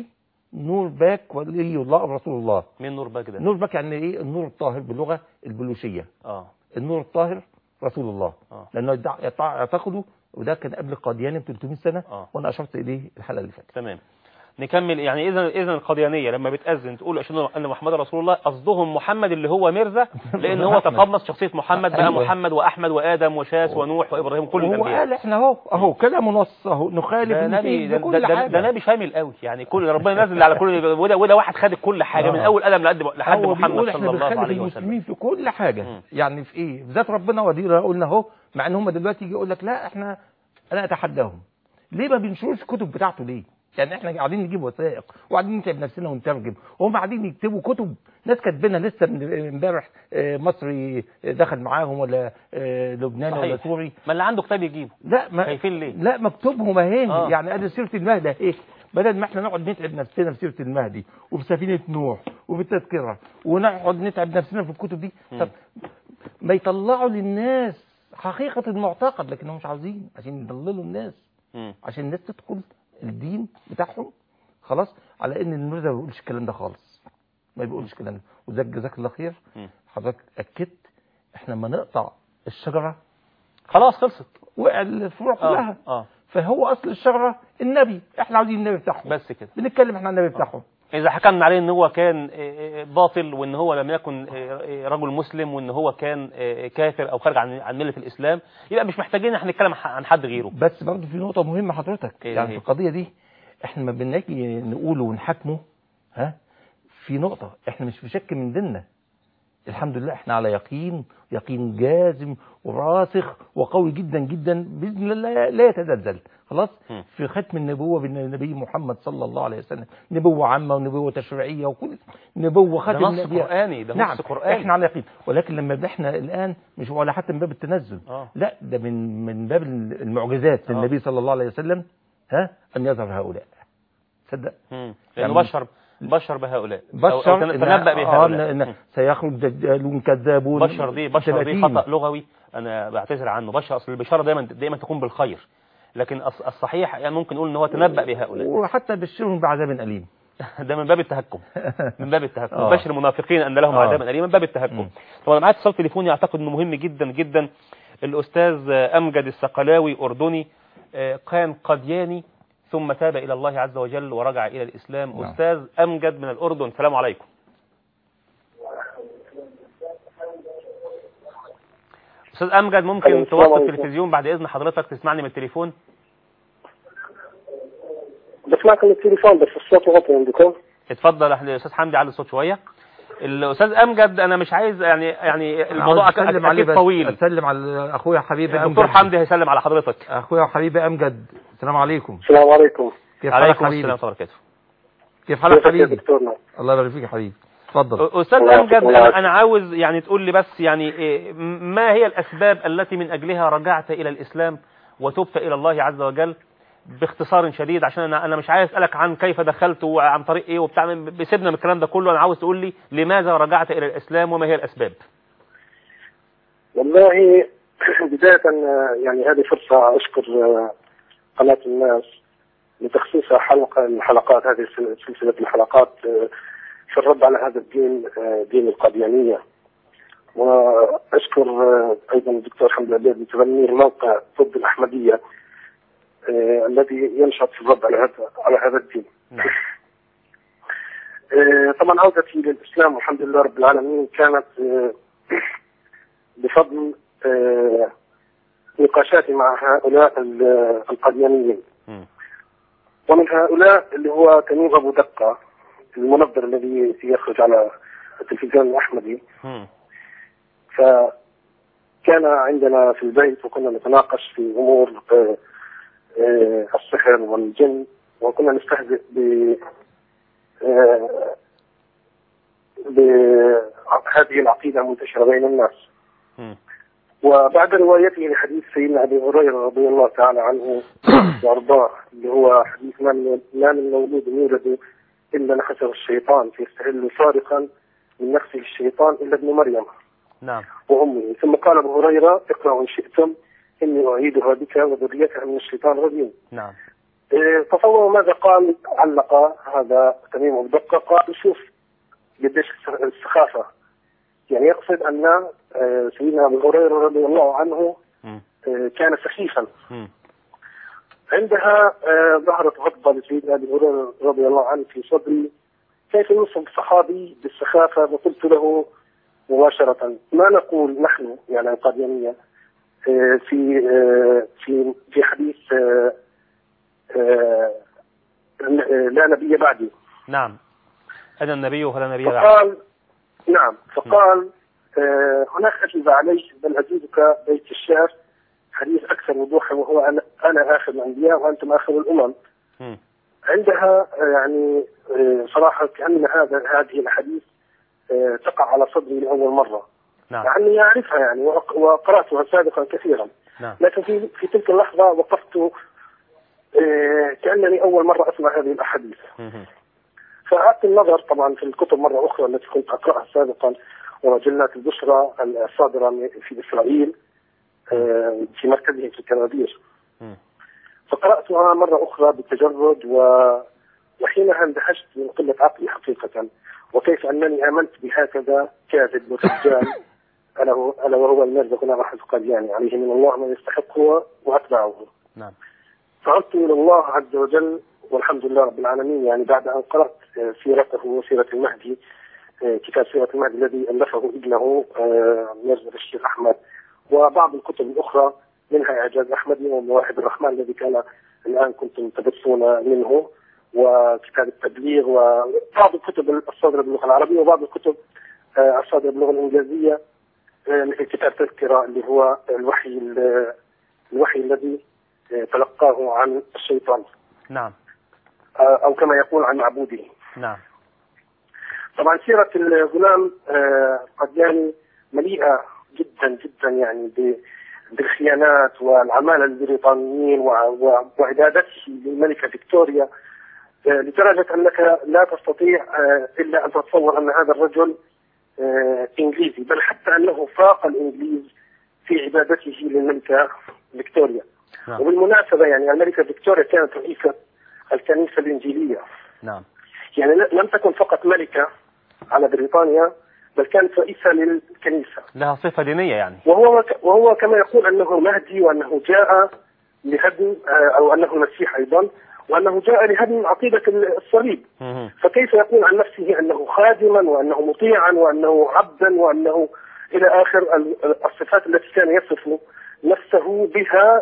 Speaker 6: نور باك ولي الله رسول الله
Speaker 4: مين نور باك ده
Speaker 6: نور باك يعني ايه النور الطاهر باللغه البلوشيه
Speaker 4: اه
Speaker 6: النور الطاهر رسول الله
Speaker 4: اه
Speaker 6: لانه يدع- يتع- يعتقدوا وده كان قبل قاديان ب 300 سنه
Speaker 4: اه
Speaker 6: وانا اشرت اليه الحلقه اللي فاتت
Speaker 4: تمام نكمل يعني اذا اذا القاديانيه لما بتاذن تقول اشهد ان محمد رسول الله قصدهم محمد اللي هو ميرزا لان هو تقمص شخصيه محمد بقى
Speaker 6: أيوة.
Speaker 4: محمد واحد وادم وشاس ونوح وابراهيم كل
Speaker 6: هو
Speaker 4: الانبياء
Speaker 6: قال احنا اهو اهو كلام نص اهو نخالف
Speaker 4: ده نبي
Speaker 6: نسيب
Speaker 4: ده,
Speaker 6: بكل
Speaker 4: ده, ده,
Speaker 6: حاجه
Speaker 4: ده نبي شامل قوي يعني كل ربنا نزل على كل وده وده واحد خد كل حاجه من
Speaker 6: آه.
Speaker 4: اول ادم لحد لحد
Speaker 6: هو
Speaker 4: محمد
Speaker 6: بيقول
Speaker 4: صلى
Speaker 6: احنا
Speaker 4: الله
Speaker 6: بنخالف
Speaker 4: عليه وسلم
Speaker 6: المسلمين في كل حاجه
Speaker 4: مم.
Speaker 6: يعني في ايه ذات ربنا ودينا قلنا اهو مع ان هم دلوقتي يجي يقول لك لا احنا انا اتحداهم ليه ما بنشروش الكتب بتاعته ليه يعني احنا قاعدين نجيب وثائق وقاعدين نتعب نفسنا ونترجم وهم قاعدين يكتبوا كتب ناس كاتبينها لسه من امبارح آه، مصري دخل معاهم ولا آه، لبناني ولا
Speaker 4: صحيح.
Speaker 6: سوري
Speaker 4: ما اللي عنده كتاب يجيبه
Speaker 6: لا ما
Speaker 4: خايفين ليه
Speaker 6: لا مكتوبهم اهي
Speaker 4: آه.
Speaker 6: يعني ادي سيره المهدي اهي بدل ما احنا نقعد نتعب نفسنا في سيره المهدي وفي سفينه نوح وفي التذكره ونقعد نتعب نفسنا في الكتب دي
Speaker 4: مم.
Speaker 6: طب ما يطلعوا للناس حقيقه المعتقد لكنهم مش عاوزين عشان يضللوا الناس
Speaker 4: مم.
Speaker 6: عشان الناس تدخل الدين بتاعهم خلاص على ان المرزا ما بيقولش الكلام ده خالص ما بيقولش الكلام ده وذاك جزاك الله خير
Speaker 4: مم.
Speaker 6: حضرتك اكدت احنا لما نقطع الشجره
Speaker 4: خلاص خلصت
Speaker 6: وقع الفروع كلها
Speaker 4: اه اه
Speaker 6: فهو اصل الشجره النبي احنا عاوزين النبي بتاعهم
Speaker 4: بس كده
Speaker 6: بنتكلم احنا عن النبي بتاعهم
Speaker 4: إذا حكمنا عليه إن هو كان آه، آه، باطل وإن هو لم يكن آه، آه، رجل مسلم وإن هو كان آه، كافر أو خارج عن عن ملة الإسلام يبقى مش محتاجين إحنا نتكلم عن حد غيره
Speaker 6: بس برضه في نقطه مهمه حضرتك
Speaker 4: إيه
Speaker 6: يعني
Speaker 4: هي؟
Speaker 6: في القضيه دي احنا ما بنجي نقوله ونحاكمه ها في نقطه احنا مش في شك من ديننا الحمد لله احنا على يقين يقين جازم وراسخ وقوي جدا جدا باذن الله لا يتزلزل خلاص
Speaker 4: م.
Speaker 6: في ختم النبوه بين النبي محمد صلى الله عليه وسلم نبوه عامه ونبوه تشريعيه وكل نبوه ختم
Speaker 4: ده نص
Speaker 6: النبي-
Speaker 4: قرآني ده
Speaker 6: نعم
Speaker 4: نص قرآني
Speaker 6: احنا على يقين ولكن لما احنا الان مش ولا حتى من باب التنزل
Speaker 4: آه.
Speaker 6: لا ده من من باب المعجزات
Speaker 4: آه.
Speaker 6: للنبي صلى الله عليه وسلم ها ان يظهر هؤلاء تصدق
Speaker 4: مم. لأنه
Speaker 6: يعني-
Speaker 4: بشر بشر بهؤلاء أو-
Speaker 6: بشر
Speaker 4: أو تن- تنبأ
Speaker 6: آه،
Speaker 4: بهؤلاء
Speaker 6: إن- إن سيخرج دجالون كذابون
Speaker 4: بشر دي بشر دي
Speaker 6: 30.
Speaker 4: خطأ لغوي أنا بعتذر عنه بشر أصل البشارة دايما دايما تكون بالخير لكن الص- الصحيح يعني ممكن نقول إن هو تنبأ بهؤلاء
Speaker 6: وحتى بشرهم بعذاب أليم
Speaker 4: ده من باب التهكم من باب التهكم
Speaker 6: آه.
Speaker 4: بشر المنافقين ان لهم
Speaker 6: آه.
Speaker 4: عذابا اليما من باب التهكم
Speaker 6: مم.
Speaker 4: طبعا معايا اتصال تليفوني اعتقد انه مهم جدا جدا الاستاذ امجد السقلاوي اردني آه، كان قدياني ثم تاب الى الله عز وجل ورجع الى الاسلام
Speaker 6: نعم.
Speaker 4: استاذ امجد من الاردن السلام عليكم استاذ امجد ممكن
Speaker 7: السلام
Speaker 4: توطي
Speaker 7: عليكم.
Speaker 4: التلفزيون بعد اذن حضرتك تسمعني من التليفون
Speaker 7: بسمعك من التليفون بس الصوت واطي عندكم
Speaker 4: اتفضل يا استاذ حمدي على الصوت شويه الاستاذ امجد انا مش عايز يعني يعني الموضوع
Speaker 6: عاوز
Speaker 4: أك-
Speaker 6: أسلم عليه
Speaker 4: اكيد
Speaker 6: بس
Speaker 4: طويل
Speaker 6: اسلم على اخويا حبيبي
Speaker 4: الدكتور
Speaker 6: امجد
Speaker 4: حمدي هيسلم على حضرتك
Speaker 6: اخويا حبيبي امجد السلام عليكم
Speaker 7: السلام عليكم
Speaker 6: كيف حالك
Speaker 4: عليكم
Speaker 6: حبيبي
Speaker 4: السلام ورحمه الله وبركاته
Speaker 6: كيف حالك
Speaker 7: كيفك يا
Speaker 6: حبيبي
Speaker 7: دكتورنا
Speaker 6: الله يبارك فيك يا حبيبي اتفضل
Speaker 4: استاذ
Speaker 7: الله
Speaker 4: امجد
Speaker 7: يعافيك.
Speaker 4: انا انا عاوز يعني تقول لي بس يعني إيه، ما هي الاسباب التي من اجلها رجعت الى الاسلام وتبت الى الله عز وجل باختصار شديد عشان انا انا مش عايز اسالك عن كيف دخلت وعن طريق ايه وبتاع بسيبنا من الكلام ده كله انا عاوز تقول لي لماذا رجعت الى الاسلام وما هي الاسباب
Speaker 7: والله بداية آه، يعني هذه فرصة أشكر آه، قناة الناس لتخصيصها حلقة من حلقات هذه السل- سلسلة الحلقات آه، في الرد على هذا الدين آه، دين القاديانية وأشكر آه، أيضا الدكتور حمد العبيد لتبنيه موقع ضد الأحمدية آه، الذي ينشط في الرد على هذا على هذا الدين
Speaker 4: نعم.
Speaker 7: آه، طبعا عودتي للإسلام والحمد لله رب العالمين كانت آه، بفضل آه، نقاشاتي مع هؤلاء ال- القاديانيين
Speaker 4: مم.
Speaker 7: ومن هؤلاء اللي هو تميم أبو دقة المنظر الذي يخرج على التلفزيون الأحمدي
Speaker 4: مم.
Speaker 7: فكان عندنا في البيت وكنا نتناقش في أمور آه، آه، السحر والجن وكنا نستهزئ ب آه، بهذه العقيدة المنتشرة بين الناس
Speaker 4: مم.
Speaker 7: وبعد روايته لحديث سيدنا ابي هريره رضي الله تعالى عنه وارضاه اللي هو حديث ما من ما من مولود يولد الا نخسه الشيطان فيستهل صارخا من نفسه الشيطان الا ابن مريم
Speaker 4: نعم
Speaker 7: وامه ثم قال ابو هريره اقرأوا ان شئتم اني اعيدها بك وذريتها من الشيطان الرجيم
Speaker 4: نعم
Speaker 7: إيه، تصوروا ماذا قال علق هذا تميم أبو دقة قال شوف قديش السخافة يعني يقصد أن آه، سيدنا أبو هريرة رضي الله عنه
Speaker 4: مم.
Speaker 7: آه، كان سخيفا
Speaker 4: مم.
Speaker 7: عندها آه، ظهرت غضبة لسيدنا أبي هريرة رضي الله عنه في صدري كيف يوصف صحابي بالسخافة فقلت له مباشرة ما نقول نحن يعني القاديانية آه، في آه، في في حديث آه، آه، لا نبي بعدي
Speaker 4: نعم أنا النبي ولا نبي بعد
Speaker 7: فقال نعم فقال آه، هناك أجوبة عليه بل أزيدك بيت الشعر حديث أكثر وضوحا وهو أنا, أنا آخر الأنبياء وأنتم آخر الأمم
Speaker 4: مم.
Speaker 7: عندها آه، يعني آه، صراحة كأن هذا هذه الأحاديث آه، تقع على صدري لأول مرة
Speaker 4: نعم
Speaker 7: لأني أعرفها يعني وق- وقرأتها سابقا كثيرا
Speaker 4: نعم
Speaker 7: لكن في في تلك اللحظة وقفت آه، كأنني أول مرة أسمع هذه الأحاديث
Speaker 4: مم.
Speaker 7: فأعدت النظر طبعا في الكتب مرة أخرى التي كنت أقرأها سابقا ومجلات البشرى الصادرة من- في إسرائيل آه، في مركزه في الكنادير
Speaker 4: مم.
Speaker 7: فقرأتها مرة أخرى بالتجرد و... وحينها اندهشت من قلة عقلي حقيقة وكيف أنني آمنت بهكذا كاذب ورجال ألا هو ألا وهو المرزا غلام أحمد القادياني عليه من الله ما يستحق هو وأتباعه
Speaker 4: نعم
Speaker 7: فعدت إلى الله عز وجل والحمد لله رب العالمين يعني بعد أن قرأت آه، سيرته وسيرة المهدي آه، كتاب سيرة المهدي الذي ألفه ابنه آه، مرزا الشيخ أحمد وبعض الكتب الأخرى منها إعجاز أحمدي ومواهب الرحمن الذي كان الآن كنتم تدرسون منه وكتاب التبليغ وبعض الكتب الصادرة باللغة العربية وبعض الكتب آه، الصادرة باللغة الإنجليزية آه، مثل كتاب تذكرة اللي هو الوحي ال- الوحي الذي آه، تلقاه عن الشيطان
Speaker 4: نعم
Speaker 7: آه، أو كما يقول عن معبوده
Speaker 4: نعم
Speaker 7: طبعا سيرة الغلام آه، قدياني مليئة جدا جدا يعني ب- بالخيانات والعمالة البريطانيين و- و- وعبادته للملكة فيكتوريا آه، لدرجة أنك لا تستطيع آه، إلا أن تتصور أن هذا الرجل آه، إنجليزي بل حتى أنه فاق الإنجليز في عبادته للملكة فيكتوريا
Speaker 4: نعم.
Speaker 7: وبالمناسبة يعني الملكة فيكتوريا كانت رئيسة الكنيسة الإنجيلية
Speaker 4: نعم
Speaker 7: يعني ل- لم تكن فقط ملكة على بريطانيا بل كانت رئيسة للكنيسة
Speaker 4: لها صفة دينية يعني
Speaker 7: وهو وهو كما يقول أنه مهدي وأنه جاء لهدم آه، أو أنه المسيح أيضا وأنه جاء لهدم عقيدة الصليب
Speaker 4: مم.
Speaker 7: فكيف يقول عن نفسه أنه خادما وأنه مطيعا وأنه عبدا وأنه إلى آخر ال- الصفات التي كان يصف نفسه بها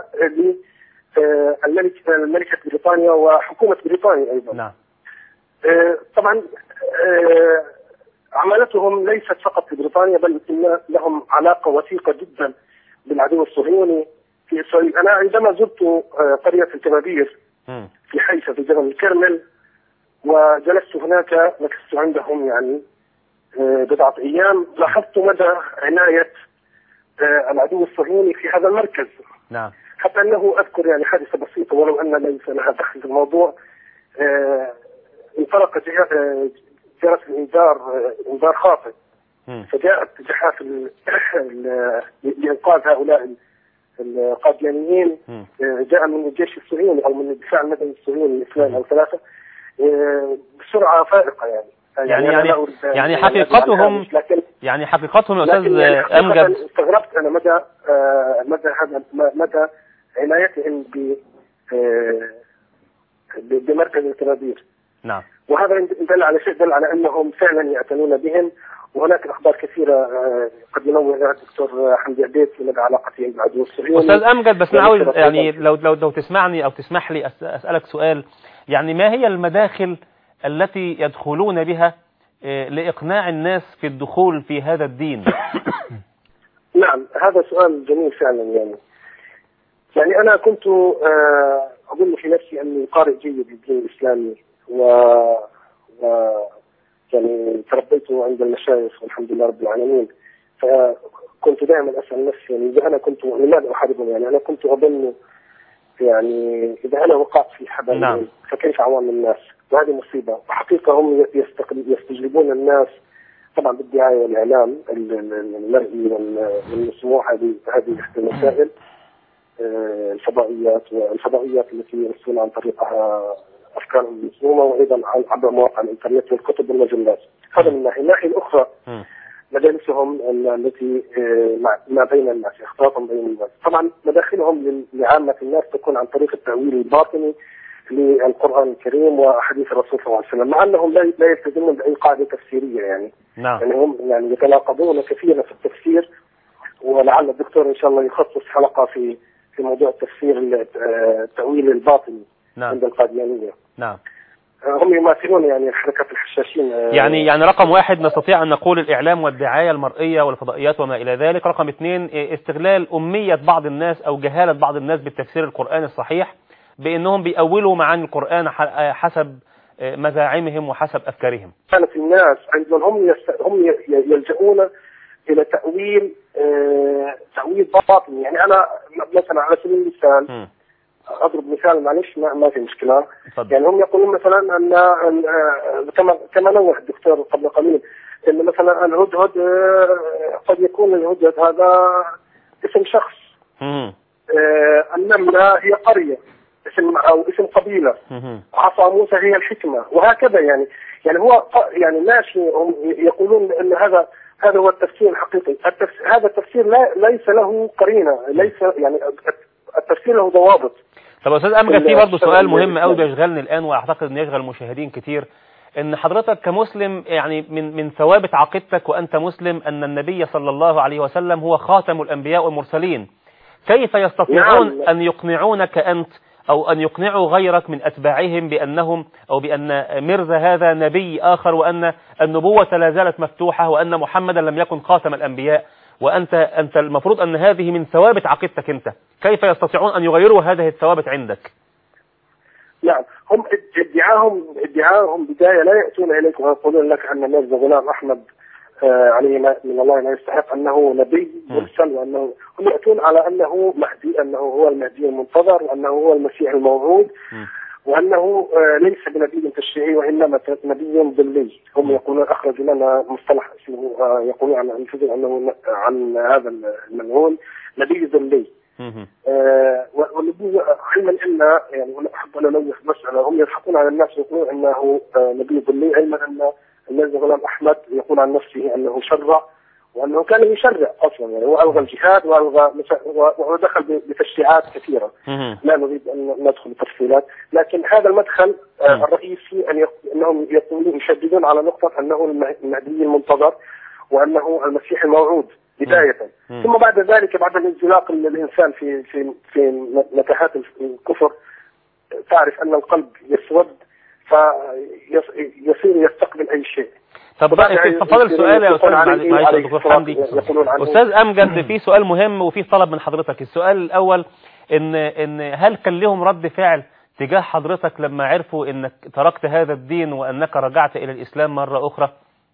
Speaker 7: للملكة الملكة بريطانيا وحكومة بريطانيا أيضا
Speaker 4: نعم
Speaker 7: آه، طبعا آه، عمالتهم ليست فقط في بريطانيا بل إن لهم علاقة وثيقة جدا بالعدو الصهيوني في إسرائيل أنا عندما زرت آه، قرية الكبابير
Speaker 4: مم.
Speaker 7: في حيفا في جبل الكرمل وجلست هناك مكثت عندهم يعني آه، بضعة أيام لاحظت مدى عناية آه، العدو الصهيوني في هذا المركز
Speaker 4: نعم
Speaker 7: حتى أنه أذكر يعني حادثة بسيطة ولو أن ليس لها دخل في الموضوع آه، انطلق جه- آه، جرس الإنذار آه، إنذار خاطئ
Speaker 4: مم.
Speaker 7: فجاءت جحافل ال- ال- لإنقاذ هؤلاء ال- القاديانيين
Speaker 4: مم.
Speaker 7: آه، جاء من الجيش الصهيوني أو من الدفاع المدني الصهيوني اثنين أو ثلاثة آه، بسرعة فائقة يعني
Speaker 4: يعني-
Speaker 7: أنا
Speaker 4: يعني-
Speaker 7: لا أريد أن-
Speaker 4: يعني
Speaker 7: أن
Speaker 4: حقيقتهم
Speaker 7: أدعي لكن
Speaker 4: يعني حقيقتهم يا
Speaker 7: لكن
Speaker 4: أستاذ
Speaker 7: يعني حقيقة
Speaker 4: أمجد
Speaker 7: استغربت انا مدى آه، مدى هذا م- مدى عنايتهم ب آه، ب- بمركز الكبابير
Speaker 4: نعم
Speaker 7: وهذا دل على شيء دل على انهم فعلا يعتنون بهم وهناك اخبار كثيره آه، قد ينوه الدكتور حمدي عبيد في مدى علاقتهم بالعدو الصهيوني
Speaker 4: أستاذ أمجد بس أنا عاوز
Speaker 7: ونشرت
Speaker 4: يعني
Speaker 7: أيضاً.
Speaker 4: لو لو لو تسمعني أو تسمح لي أس- أسألك سؤال يعني ما هي المداخل التي يدخلون بها آه، لإقناع الناس في الدخول في هذا الدين
Speaker 7: نعم هذا سؤال جميل فعلا يعني يعني انا كنت آه، اظن في نفسي اني قارئ جيد للدين الاسلامي و, و يعني تربيت عند المشايخ والحمد لله رب العالمين فكنت دائما اسال نفسي يعني اذا انا كنت لماذا احاربهم يعني انا كنت اظن يعني اذا انا وقعت في حبلهم
Speaker 4: نعم.
Speaker 7: فكيف عوام الناس وهذه مصيبه وحقيقه هم يستقل- يستجلبون الناس طبعا بالدعايه والاعلام ال- ال- المرئي وال- والمسموع هذه هذه احدى المسائل آه، الفضائيات والفضائيات التي يرسلون عن طريقها افكارهم المسمومه وايضا عن- عبر مواقع الانترنت والكتب والمجلات هذا من ناحيه، الناحيه الاخرى
Speaker 4: مم.
Speaker 7: مجالسهم ال- التي آه، مع- ما بين الناس اختلاطهم بين الناس طبعا مداخلهم لل- لعامة الناس تكون عن طريق التأويل الباطني للقرآن الكريم وحديث الرسول صلى الله عليه وسلم مع أنهم لا لا يلتزمون بأي قاعدة تفسيرية يعني
Speaker 4: نعم
Speaker 7: يعني هم يعني يتناقضون كثيرا في التفسير ولعل الدكتور إن شاء الله يخصص حلقة في في موضوع التفسير ال- آه، التأويل الباطني
Speaker 4: نعم
Speaker 7: عند القاديانية
Speaker 4: نعم
Speaker 7: آه، هم يماثلون يعني حركة الحشاشين آه،
Speaker 4: يعني يعني رقم واحد نستطيع أن نقول الإعلام والدعاية المرئية والفضائيات وما إلى ذلك رقم اثنين إيه، استغلال أمية بعض الناس أو جهالة بعض الناس بالتفسير القرآن الصحيح بأنهم بيأولوا معاني القرآن ح- آه، حسب آه، مزاعمهم وحسب أفكارهم
Speaker 7: كانت الناس عندما هم يست... هم ي- ي- يلجؤون الى تاويل آه... تاويل باطني يعني انا م- مثلا على سبيل المثال
Speaker 4: مم.
Speaker 7: اضرب مثال معلش ما, ما في مشكله
Speaker 4: اتفضل
Speaker 7: يعني هم يقولون مثلا ان أن- آه، كما كما نوه الدكتور قبل قليل ان مثلا الهدهد آه، قد يكون الهدهد هذا اسم شخص
Speaker 4: مم.
Speaker 7: آه، النمله هي قريه اسم او اسم قبيله
Speaker 4: مم.
Speaker 7: عصا موسى هي الحكمة وهكذا يعني يعني هو ق- يعني ماشي هم يقولون ان هذا هذا هو التفسير الحقيقي التفسير هذا التفسير لا ليس له قرينة ليس يعني التفسير له ضوابط
Speaker 4: طب يا استاذ امجد في
Speaker 7: ال-
Speaker 4: برضه سؤال
Speaker 7: ال-
Speaker 4: مهم قوي
Speaker 7: ال-
Speaker 4: بيشغلني الان واعتقد انه يشغل المشاهدين كتير ان حضرتك كمسلم يعني من من ثوابت عقيدتك وانت مسلم ان النبي صلى الله عليه وسلم هو خاتم الانبياء والمرسلين كيف يستطيعون
Speaker 7: نعم.
Speaker 4: ان يقنعونك انت او ان يقنعوا غيرك من اتباعهم بانهم او بان مرزا هذا نبي اخر وان النبوة لا زالت مفتوحة وان محمدا لم يكن خاتم الانبياء وانت انت المفروض ان هذه من ثوابت عقيدتك انت كيف يستطيعون ان يغيروا هذه الثوابت عندك
Speaker 7: نعم هم ادعاهم ادعاهم بداية لا يأتون إليك ويقولون لك أن ميرزا غلام أحمد آه، عليه ما- من الله ما يستحق أنه نبي
Speaker 4: مم.
Speaker 7: مرسل وأنه هم يأتون على أنه مهدي أنه هو المهدي المنتظر وأنه هو المسيح الموعود
Speaker 4: مم.
Speaker 7: وانه آه، ليس بنبي تشريعي وانما نبي ظلي هم يقولون اخرجوا لنا مصطلح اسمه آه، يقولون عن انفسهم انه ن- عن هذا الملعون نبي ظلي
Speaker 4: مهم.
Speaker 7: آه، والنبوة علما ان يعني وانا احب ان انوه مساله هم يضحكون على الناس ويقولون انه آه، نبي ظلي علما ان الميرزا غلام احمد يقول عن نفسه انه شرع وانه كان يشرع اصلا يعني هو الغى الجهاد والغى مس- ودخل بتشريعات كثيره
Speaker 4: مهم.
Speaker 7: لا نريد ان ندخل بتفصيلات لكن هذا المدخل آه،
Speaker 4: مم.
Speaker 7: الرئيسي ان يق- انهم يقولون يشددون على نقطه انه المه- المهدي المنتظر وانه المسيح الموعود بدايه
Speaker 4: مم.
Speaker 7: ثم بعد ذلك بعد الانزلاق ال- الانسان في في في متاهات الكفر تعرف ان القلب يسود فيصير يستقبل اي شيء
Speaker 4: طب
Speaker 7: وبعد
Speaker 4: بقى في
Speaker 7: يعني
Speaker 4: فضل السؤال يا استاذ
Speaker 7: يقول عليه-
Speaker 4: معلش يا
Speaker 7: عليه
Speaker 4: دكتور
Speaker 7: الصلاة
Speaker 4: حمدي
Speaker 7: يقولون عنه
Speaker 4: استاذ امجد في سؤال مهم وفي طلب من حضرتك السؤال الاول ان ان هل كان لهم رد فعل تجاه حضرتك لما عرفوا انك تركت هذا الدين وانك رجعت الى الاسلام مرة اخرى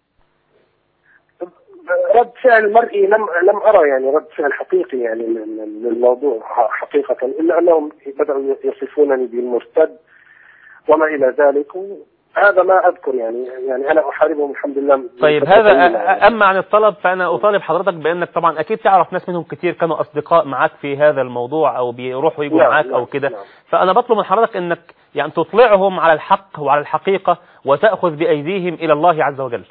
Speaker 7: رد فعل مرئي لم لم ارى يعني رد فعل حقيقي يعني لل- للموضوع ح- حقيقه الا انهم بداوا يصفونني بالمرتد وما الى ذلك هذا ما اذكر يعني يعني انا احاربهم الحمد لله من
Speaker 4: طيب
Speaker 7: فترة
Speaker 4: هذا
Speaker 7: طويلة يعني.
Speaker 4: أ- اما عن الطلب فانا اطالب حضرتك بانك طبعا اكيد تعرف ناس منهم كتير كانوا اصدقاء معاك في هذا الموضوع او بيروحوا يجوا
Speaker 7: نعم،
Speaker 4: معاك
Speaker 7: نعم،
Speaker 4: او كده
Speaker 7: نعم.
Speaker 4: فانا بطلب من حضرتك انك يعني تطلعهم على الحق وعلى الحقيقة وتأخذ بأيديهم إلى الله عز وجل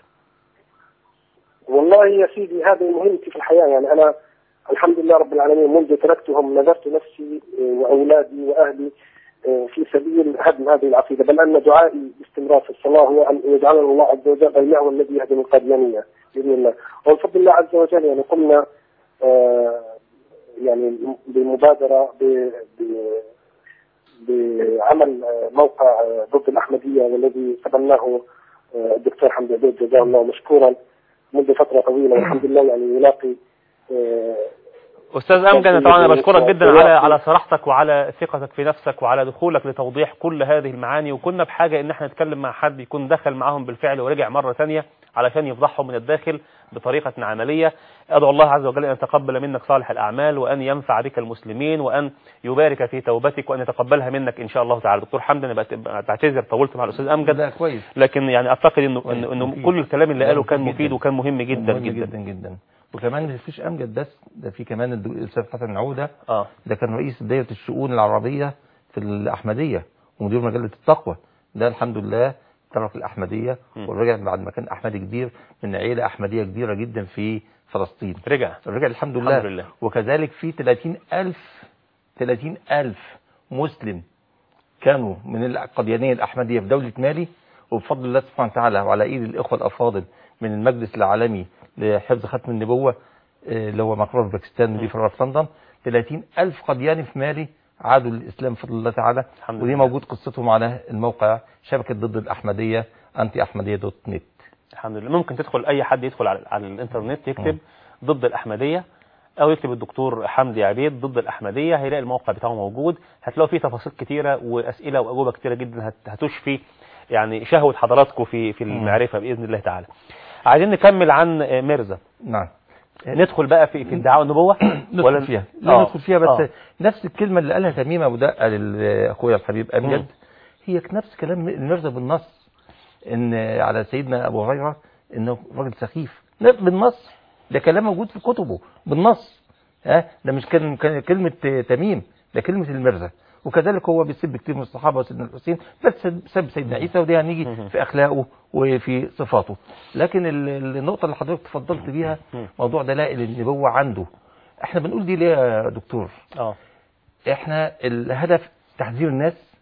Speaker 7: والله يا سيدي هذه مهمتي في الحياه يعني انا الحمد لله رب العالمين منذ تركتهم نذرت نفسي آه، واولادي واهلي آه، في سبيل هدم هذه العقيده بل ان دعائي باستمرار في الصلاه هو ان يجعلنا الله عز وجل بينه والذي يهدم القاديانيه باذن الله وبفضل الله عز وجل يعني قمنا آه، يعني بمبادره ب- ب- بعمل آه، موقع آه، ضد الاحمديه والذي تبناه آه، الدكتور حمد عبيد جزاه الله مشكورا منذ فتره طويله والحمد لله يعني يلاقي آه،
Speaker 4: أستاذ أمجد طبعا أنا بشكرك جدا على على صراحتك وعلى ثقتك في نفسك وعلى دخولك لتوضيح كل هذه المعاني وكنا بحاجة إن احنا نتكلم مع حد يكون دخل معاهم بالفعل ورجع مرة ثانية علشان يفضحهم من الداخل بطريقة عملية أدعو الله عز وجل أن يتقبل منك صالح الأعمال وأن ينفع بك المسلمين وأن يبارك في توبتك وأن يتقبلها منك إن شاء الله تعالى دكتور حمد أنا بت- بعتذر طولت مع الأستاذ أمجد
Speaker 6: ده كويس
Speaker 4: لكن يعني أعتقد إنه
Speaker 6: كويس،
Speaker 4: إنه, إنه
Speaker 6: مفيد.
Speaker 4: كل الكلام اللي
Speaker 6: ده
Speaker 4: قاله كان
Speaker 6: مفيد
Speaker 4: مفيد
Speaker 6: جداً.
Speaker 4: وكان مهم جدا
Speaker 6: مهم
Speaker 4: جدا
Speaker 6: جدا جدا وكمان مفيش امجد بس ده في كمان الدو- الاستاذ حسن عوده
Speaker 4: اه
Speaker 6: ده كان رئيس دايره الشؤون العربيه في الاحمديه ومدير مجله التقوى ده الحمد لله ترك الاحمديه
Speaker 4: مم.
Speaker 6: ورجع بعد ما كان احمدي كبير من عيله احمديه كبيره جدا في فلسطين
Speaker 4: رجع
Speaker 6: رجع الحمد لله,
Speaker 4: الحمد لله.
Speaker 6: وكذلك في 30 ألف 30 ألف مسلم كانوا من القديانية الأحمدية في دولة مالي وبفضل الله سبحانه وتعالى وعلى إيد الإخوة الأفاضل من المجلس العالمي لحفظ ختم النبوة آه، اللي هو مقر في باكستان ودي في في لندن 30 ألف قدياني في مالي عادوا للإسلام بفضل الله تعالى
Speaker 4: الحمد
Speaker 6: ودي
Speaker 4: لله.
Speaker 6: موجود قصتهم على الموقع شبكة ضد الأحمدية أنتي أحمدية دوت نت
Speaker 4: الحمد لله ممكن تدخل اي حد يدخل على, على الانترنت يكتب ضد الاحمديه او يكتب الدكتور حمدي عبيد ضد الاحمديه هيلاقي الموقع بتاعه موجود هتلاقوا فيه تفاصيل كتيره واسئله واجوبه كتيره جدا هت- هتشفي يعني شهوه حضراتكم في في المعرفه باذن الله تعالى عايزين نكمل عن آه، ميرزا
Speaker 6: نعم
Speaker 4: ندخل بقى في في ادعاء النبوه
Speaker 6: ندخل فيها لا
Speaker 4: آه.
Speaker 6: ندخل فيها بس
Speaker 4: آه.
Speaker 6: نفس الكلمة اللي قالها تميمة ودقة لأخويا الحبيب أمجد هي نفس كلام المرزا بالنص إن على سيدنا أبو هريرة إنه راجل سخيف لا، بالنص ده كلام موجود في كتبه بالنص ها ده مش كلمة كلمة تميم ده كلمة المرزا وكذلك هو بيسب كتير من الصحابة وسيدنا الحسين بس سب سيدنا عيسى ودي هنيجي في أخلاقه وفي صفاته لكن ال- النقطة اللي حضرتك تفضلت بيها موضوع دلائل النبوة عنده احنا بنقول دي ليه يا دكتور
Speaker 4: اه
Speaker 6: احنا الهدف تحذير الناس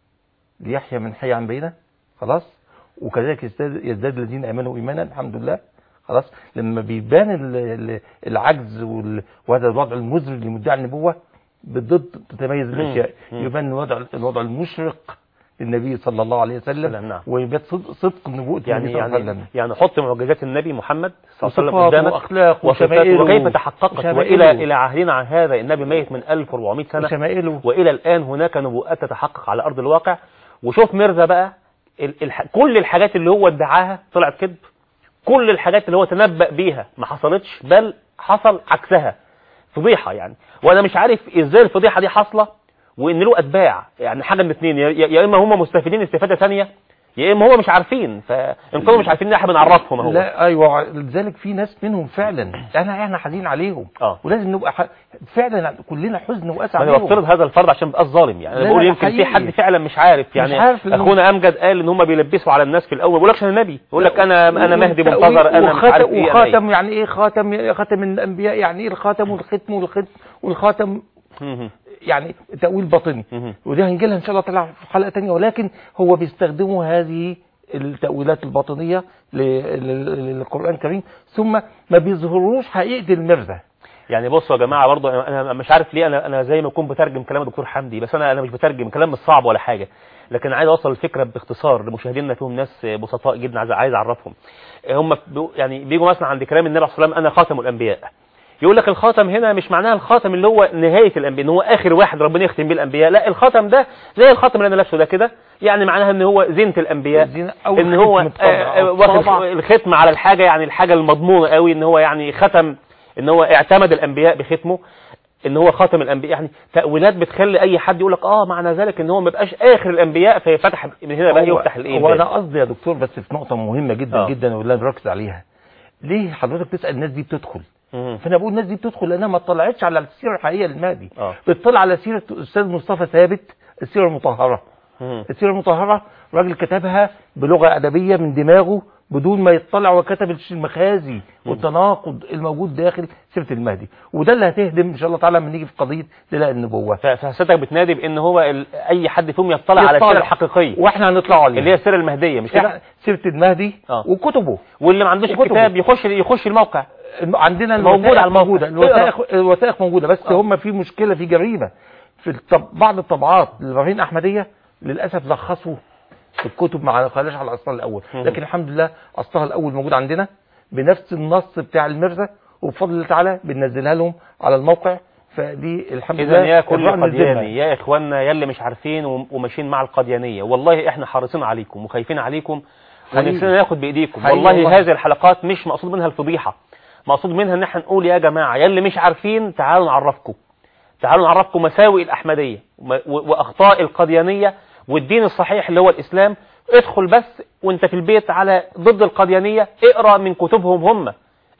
Speaker 6: ليحيى من حي عن بينه خلاص وكذلك يزداد, يزداد الذين امنوا ايمانا الحمد لله خلاص لما بيبان ال- ال- العجز وال- وهذا الوضع المزري لمدعي النبوه بالضد تتميز الاشياء
Speaker 4: مم.
Speaker 6: يبان الوضع الوضع المشرق للنبي صلى الله عليه وسلم
Speaker 4: سلام، نعم.
Speaker 6: ويبان صدق, صدق نبوءه
Speaker 4: يعني
Speaker 6: النبي صلى الله عليه
Speaker 4: يعني
Speaker 6: وسلم
Speaker 4: يعني حط معجزات النبي محمد صلى الله عليه وسلم
Speaker 6: وصفاته
Speaker 4: قدامك
Speaker 6: واخلاقه
Speaker 4: وصفاته
Speaker 6: وشمائله
Speaker 4: وكيف تحققت
Speaker 6: وشمائله.
Speaker 4: والى الى عهدنا عن هذا النبي ميت من 1400 سنه
Speaker 6: وشمائله
Speaker 4: والى الان هناك نبوءات تتحقق على ارض الواقع وشوف ميرزا بقى ال الح... كل الحاجات اللي هو ادعاها طلعت كذب كل الحاجات اللي هو تنبأ بيها ما حصلتش بل حصل عكسها فضيحه يعني وانا مش عارف ازاي الفضيحه دي حاصله وان له اتباع يعني حاجه من اثنين يا- يا يا اما هم مستفيدين استفاده ثانيه يا اما هو مش عارفين فان كانوا مش عارفين احنا بنعرفهم اهو
Speaker 6: لا ايوه لذلك في ناس منهم فعلا احنا احنا حزين عليهم
Speaker 4: اه
Speaker 6: ولازم نبقى ح... فعلا كلنا حزن واسى
Speaker 4: انا
Speaker 6: عليهم
Speaker 4: بفترض هذا الفرض عشان مبقاش ظالم يعني
Speaker 6: لا،
Speaker 4: انا بقول
Speaker 6: لا،
Speaker 4: يمكن في
Speaker 6: حقيقي.
Speaker 4: حد فعلا مش عارف يعني
Speaker 6: عارف إنه-
Speaker 4: اخونا امجد قال ان هم بيلبسوا على الناس في الاول ما بيقولكش انا نبي يقول لك انا انا مهدي
Speaker 6: وت-
Speaker 4: منتظر انا مش عارف
Speaker 6: وخاتم,
Speaker 4: ايه أنا إيه.
Speaker 6: وخاتم يعني ايه خاتم خاتم الانبياء يعني ايه الخاتم والختم والختم والخاتم
Speaker 4: مهم.
Speaker 6: يعني تأويل باطني
Speaker 4: مهم.
Speaker 6: ودي هنجي لها ان شاء الله تعالى في حلقة تانية ولكن هو بيستخدموا هذه التأويلات الباطنية ل- ل- للقرآن الكريم ثم ما بيظهروش حقيقة المرزة
Speaker 4: يعني بصوا يا جماعه برضه أنا- انا مش عارف ليه انا انا زي ما اكون بترجم كلام الدكتور حمدي بس انا انا مش بترجم كلام مش صعب ولا حاجه لكن عايز اوصل الفكره باختصار لمشاهدينا فيهم ناس بسطاء جدا عايز عايز اعرفهم هم بيقو- يعني بيجوا مثلا عند كلام النبي عليه الصلاه والسلام انا خاتم الانبياء يقول لك الخاتم هنا مش معناها الخاتم اللي هو نهايه الانبياء ان هو اخر واحد ربنا يختم بيه الانبياء لا الخاتم ده زي الخاتم اللي انا لابسه ده كده يعني معناها ان هو زينه الانبياء
Speaker 6: زينة أو
Speaker 4: ان هو
Speaker 6: ختم الطبع
Speaker 4: آه، آه،
Speaker 6: أو
Speaker 4: واخد
Speaker 6: طبع.
Speaker 4: الختم على الحاجه يعني الحاجه المضمونه قوي ان هو يعني ختم ان هو اعتمد الانبياء بختمه ان هو خاتم الانبياء يعني تاويلات بتخلي اي حد يقول لك اه معنى ذلك ان هو ما يبقاش اخر الانبياء فيفتح من هنا بقى
Speaker 6: هو-
Speaker 4: يفتح الايه
Speaker 6: هو انا
Speaker 4: باب.
Speaker 6: قصدي يا دكتور بس في نقطة مهمة جدا
Speaker 4: آه.
Speaker 6: جدا واللي نركز عليها ليه حضرتك تسأل الناس دي بتدخل
Speaker 4: مم.
Speaker 6: فانا بقول الناس دي بتدخل لانها ما اطلعتش على السيره الحقيقيه للمهدي
Speaker 4: آه.
Speaker 6: بتطلع على سيره الاستاذ مصطفى ثابت السيره المطهره
Speaker 4: مم.
Speaker 6: السيره المطهره راجل كتبها بلغه ادبيه من دماغه بدون ما يطلع وكتب المخازي والتناقض الموجود داخل سيره المهدي وده اللي هتهدم ان شاء الله تعالى لما نيجي في قضيه دلاء النبوه
Speaker 4: ف- فحضرتك بتنادي بان هو ال... اي حد فيهم يطلع على
Speaker 6: يطلع.
Speaker 4: السيره الحقيقيه
Speaker 6: واحنا هنطلع عليه
Speaker 4: اللي هي السيره المهديه مش كده
Speaker 6: إحنا سيره المهدي
Speaker 4: آه.
Speaker 6: وكتبه
Speaker 4: واللي ما عندوش
Speaker 6: وكتبه.
Speaker 4: الكتاب يخش يخش الموقع
Speaker 6: الم- عندنا
Speaker 4: موجود
Speaker 6: الوثائق
Speaker 4: على الموقع.
Speaker 6: موجوده الوثائق الوثائق موجوده بس هم في مشكله في جريمه في الطب... بعض الطبعات للرهين احمديه للاسف لخصوا الكتب ما خلاش على اصلها الاول لكن الحمد لله اصلها الاول موجود عندنا بنفس النص بتاع المرزا وبفضل الله تعالى بننزلها لهم على الموقع فدي الحمد لله
Speaker 4: اذا يا كل
Speaker 6: الرأي من الذمة.
Speaker 4: قدياني يا اخواننا يا اللي مش عارفين وم- وماشيين مع القديانيه والله احنا حريصين عليكم وخايفين عليكم
Speaker 6: حقيقي.
Speaker 4: ونفسنا ناخد بايديكم
Speaker 6: حقيقي
Speaker 4: والله
Speaker 6: والله.
Speaker 4: هذه الحلقات مش مقصود منها الفضيحه مقصود منها ان احنا نقول يا جماعه يا اللي مش عارفين تعالوا نعرفكم تعالوا نعرفكم مساوئ الاحمديه وم- و- واخطاء القديانيه والدين الصحيح اللي هو الاسلام ادخل بس وانت في البيت على ضد القديانيه اقرا من كتبهم هم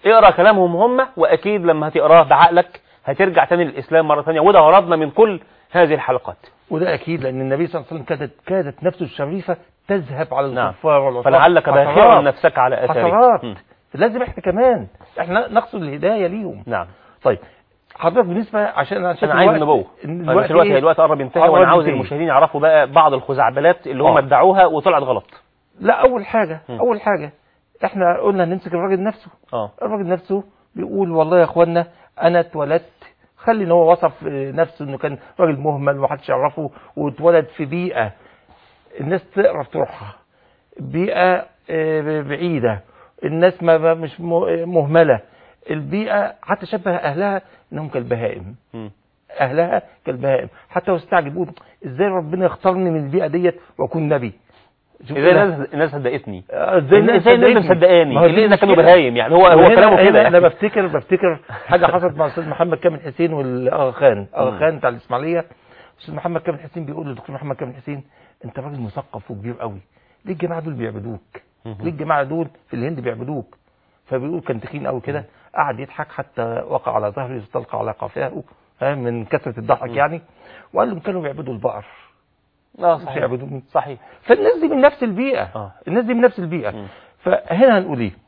Speaker 4: اقرا كلامهم هم واكيد لما هتقراه بعقلك هترجع تاني للاسلام مره ثانيه وده غرضنا من كل هذه الحلقات
Speaker 6: وده اكيد لان النبي صلى الله عليه وسلم كانت كادت نفسه الشريفه تذهب على
Speaker 4: نعم.
Speaker 6: الكفار والعصاة
Speaker 4: فلعلك باخع
Speaker 6: حسرات.
Speaker 4: نفسك على اثارهم
Speaker 6: حسرات
Speaker 4: مم.
Speaker 6: لازم احنا كمان احنا نقصد الهدايه ليهم
Speaker 4: نعم
Speaker 6: طيب حضرتك بالنسبه عشان انا شايف
Speaker 4: انا عايز
Speaker 6: الوقت-
Speaker 4: النبوه
Speaker 6: إن
Speaker 4: الوقت الوقت
Speaker 6: إيه؟
Speaker 4: الوقت قرب ينتهي
Speaker 6: قرب
Speaker 4: وانا عاوز
Speaker 6: ينتهي.
Speaker 4: المشاهدين يعرفوا بقى بعض الخزعبلات اللي هم
Speaker 6: آه.
Speaker 4: ادعوها وطلعت غلط
Speaker 6: لا اول حاجه
Speaker 4: مم.
Speaker 6: اول حاجه احنا قلنا نمسك الراجل نفسه
Speaker 4: اه
Speaker 6: الراجل نفسه بيقول والله يا اخوانا انا اتولدت خلي ان هو وصف آه، نفسه انه كان راجل مهمل ومحدش يعرفه واتولد في بيئه الناس تقرف تروحها بيئه آه، بعيده الناس ما ما- مش م- مهمله البيئه حتى شبه اهلها انهم كالبهائم
Speaker 4: مم.
Speaker 6: اهلها كالبهائم حتى هو استعجب يقول ازاي ربنا يختارني من البيئه ديت واكون نبي شوف
Speaker 4: ازاي
Speaker 6: هنا-
Speaker 4: الناس الناس صدقتني
Speaker 6: آه، ازاي الناس
Speaker 4: ازاي الناس
Speaker 6: صدقتني؟
Speaker 4: مصدقاني
Speaker 6: ما هو
Speaker 4: اللي
Speaker 6: دي
Speaker 4: اذا كانوا
Speaker 6: المشكلة.
Speaker 4: بهايم يعني هو هو
Speaker 6: وهنا-
Speaker 4: كلامه
Speaker 6: هنا
Speaker 4: كده
Speaker 6: انا
Speaker 4: يعني.
Speaker 6: بفتكر بفتكر حاجه حصلت مع الاستاذ محمد كامل حسين والاغا خان اغا
Speaker 4: مم.
Speaker 6: خان بتاع الاسماعيليه الاستاذ محمد كامل حسين بيقول للدكتور محمد كامل حسين انت راجل مثقف وكبير قوي ليه الجماعه دول بيعبدوك
Speaker 4: مهم.
Speaker 6: ليه الجماعه دول في الهند بيعبدوك فبيقول كان تخين قوي كده قعد يضحك حتى وقع على ظهره يستلقى على قفاه ها، من كثره الضحك يعني وقال لهم كانوا بيعبدوا البقر
Speaker 4: اه
Speaker 6: مش
Speaker 4: صحيح
Speaker 6: يعبدوني
Speaker 4: صحيح
Speaker 6: فالناس دي من نفس البيئه
Speaker 4: اه
Speaker 6: الناس دي من نفس البيئه
Speaker 4: مم.
Speaker 6: فهنا هنقول ايه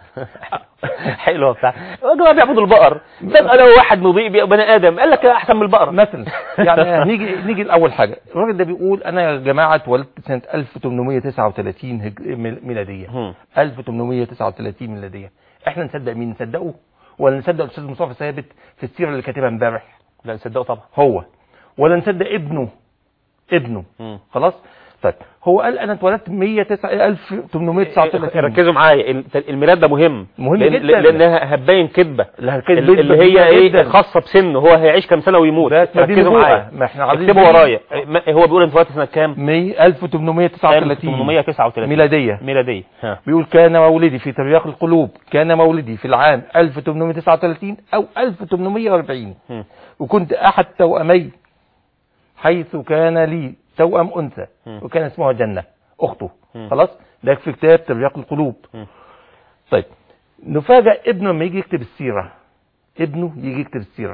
Speaker 4: حلوه بتاع يا جماعه بيعبدوا البقر تبقى لو واحد مضيء بي- بني ادم قال لك احسن من البقر
Speaker 6: مثلا يعني نيجي نيجي لاول حاجه الراجل ده بيقول انا يا جماعه اتولدت سنه 1839 هج... ميل- ميلاديه
Speaker 4: مم.
Speaker 6: 1839 ميلاديه احنا نصدق مين نصدقه ولا نصدق الاستاذ مصطفى ثابت في السيره اللي كاتبها امبارح
Speaker 4: لا نصدقه طبعا
Speaker 6: هو ولا نصدق ابنه ابنه
Speaker 4: مم.
Speaker 6: خلاص طيب هو قال انا اتولدت 109 1839
Speaker 4: ركزوا معايا ال- الميلاد ده مهم
Speaker 6: مهم
Speaker 4: لأن
Speaker 6: جدا.
Speaker 4: لانها هتبين كذبه
Speaker 6: اللي هكذب
Speaker 4: ال- اللي هي
Speaker 6: جدا
Speaker 4: ايه
Speaker 6: جدا.
Speaker 4: خاصه بسنه هو هيعيش كام سنه ويموت
Speaker 6: بس ما دي
Speaker 4: ركزوا
Speaker 6: نبوءة.
Speaker 4: معايا
Speaker 6: ما احنا عايزين
Speaker 4: اكتبوا
Speaker 6: دي-
Speaker 4: ورايا ما- هو بيقول انت اتولدت سنه كام
Speaker 6: 100 1839
Speaker 4: 1839
Speaker 6: ميلاديه
Speaker 4: ميلاديه ها
Speaker 6: بيقول كان مولدي في ترياق القلوب كان مولدي في العام 1839 أو 1840
Speaker 4: مم.
Speaker 6: وكنت أحد توأمي حيث كان لي توأم أنثى
Speaker 4: مم.
Speaker 6: وكان اسمها جنة أخته
Speaker 4: مم.
Speaker 6: خلاص ده في كتاب ترياق القلوب
Speaker 4: مم.
Speaker 6: طيب نفاجأ ابنه لما يجي يكتب السيرة ابنه يجي يكتب السيرة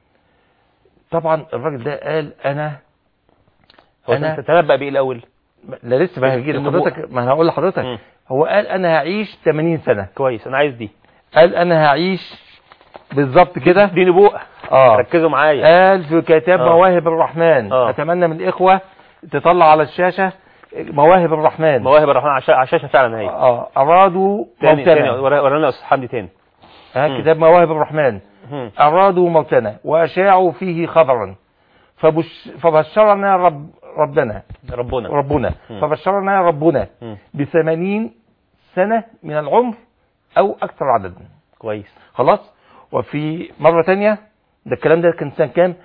Speaker 6: طبعا الراجل ده قال أنا
Speaker 4: هو
Speaker 6: أنا-
Speaker 4: انت تنبأ بايه الاول
Speaker 6: لا لسه ما هيجي
Speaker 4: النبوة.
Speaker 6: لحضرتك ما انا هقول لحضرتك
Speaker 4: مم.
Speaker 6: هو قال انا هعيش 80 سنه
Speaker 4: كويس انا عايز دي
Speaker 6: قال انا هعيش بالظبط كده
Speaker 4: دي نبوءه
Speaker 6: اه
Speaker 4: ركزوا معايا
Speaker 6: قال في كتاب
Speaker 4: آه.
Speaker 6: مواهب الرحمن
Speaker 4: آه.
Speaker 6: اتمنى من الاخوه تطلع على الشاشه مواهب الرحمن
Speaker 4: مواهب الرحمن على الشا- على الشاشه فعلا هي
Speaker 6: اه ارادوا
Speaker 4: تاني تاني
Speaker 6: موتنا
Speaker 4: ورا- ورانا يا استاذ حمدي تاني
Speaker 6: ها
Speaker 4: مم.
Speaker 6: كتاب مواهب الرحمن
Speaker 4: مم.
Speaker 6: ارادوا موتنا واشاعوا فيه خبرا فبش فبشرنا رب ربنا
Speaker 4: ربنا
Speaker 6: ربنا
Speaker 4: مم.
Speaker 6: فبشرنا ربنا
Speaker 4: مم.
Speaker 6: بثمانين سنة من العمر أو أكثر عددا
Speaker 4: كويس
Speaker 6: خلاص وفي مرة تانية ده الكلام ده كان سنة كام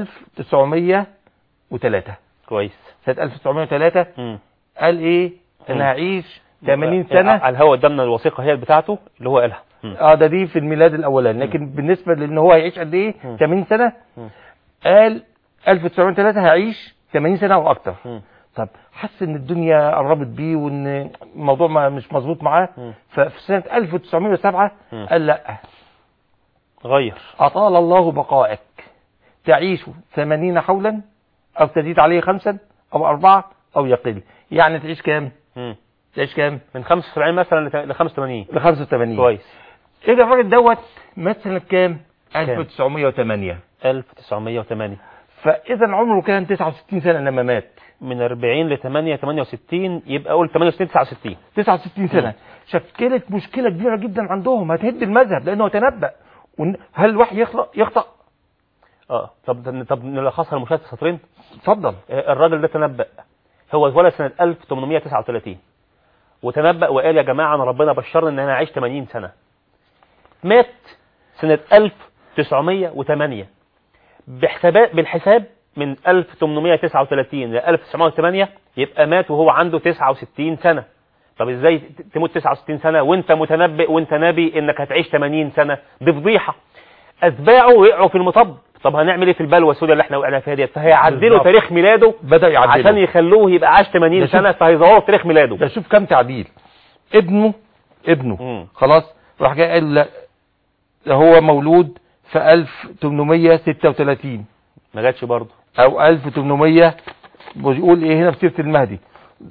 Speaker 6: 1903
Speaker 4: كويس
Speaker 6: سنة 1903
Speaker 4: مم.
Speaker 6: قال إيه
Speaker 4: مم.
Speaker 6: أنا هعيش 80
Speaker 4: آه،
Speaker 6: سنة
Speaker 4: على الهوا قدامنا الوثيقه هي بتاعته اللي هو قالها مم.
Speaker 6: اه ده دي في الميلاد الأولاني لكن بالنسبة لأن هو هيعيش قد إيه
Speaker 4: مم.
Speaker 6: 80 سنة
Speaker 4: مم.
Speaker 6: قال 1903 هعيش 80 سنة أو أكثر
Speaker 4: مم.
Speaker 6: طب حس ان الدنيا قربت بيه وان الموضوع ما مش مظبوط معاه
Speaker 4: مم.
Speaker 6: ففي سنة 1907
Speaker 4: مم.
Speaker 6: قال لا
Speaker 4: غير
Speaker 6: أطال الله بقائك تعيش ثمانين حولا أو تزيد عليه خمسا أو أربعة أو يقل يعني تعيش كام
Speaker 4: مم.
Speaker 6: تعيش كام
Speaker 4: من 75 مثلا ل 85
Speaker 6: ل 85
Speaker 4: كويس
Speaker 6: إيه ده الراجل دوت مات سنة كام 1908
Speaker 4: 1908
Speaker 6: فإذا عمره كان 69 سنة لما مات
Speaker 4: من 40 ل 8 68 يبقى قول 68 69
Speaker 6: 69 سنة شكلت مشكلة كبيرة جدا عندهم هتهد المذهب لأنه تنبأ ون- هل الوحي يخلق يخطأ
Speaker 4: اه طب طب نلخصها لمشاهد سطرين
Speaker 6: اتفضل
Speaker 4: آه، الراجل ده تنبأ هو اتولد سنة 1839 وتنبأ وقال يا جماعة أنا ربنا بشرني إن أنا أعيش 80 سنة مات سنة 1908 بحسابات بالحساب من 1839 ل 1908 يبقى مات وهو عنده 69 سنة طب ازاي ت- تموت 69 سنة وانت متنبئ وانت نبي انك هتعيش 80 سنة دي فضيحة اتباعه وقعوا في المطب طب هنعمل ايه في البلوى السوداء اللي احنا وقعنا فيها ديت فهيعدلوا
Speaker 6: بالظبط.
Speaker 4: تاريخ ميلاده
Speaker 6: بدأ يعدله
Speaker 4: عشان يخلوه يبقى عاش 80
Speaker 6: ده شوف-
Speaker 4: سنة فهيزوروا تاريخ ميلاده
Speaker 6: ده شوف كم تعديل ابنه ابنه
Speaker 4: مم.
Speaker 6: خلاص راح جاي قال لا هو مولود في 1836
Speaker 4: ما جاتش برضه
Speaker 6: او 1800 بيقول ايه هنا في سيره المهدي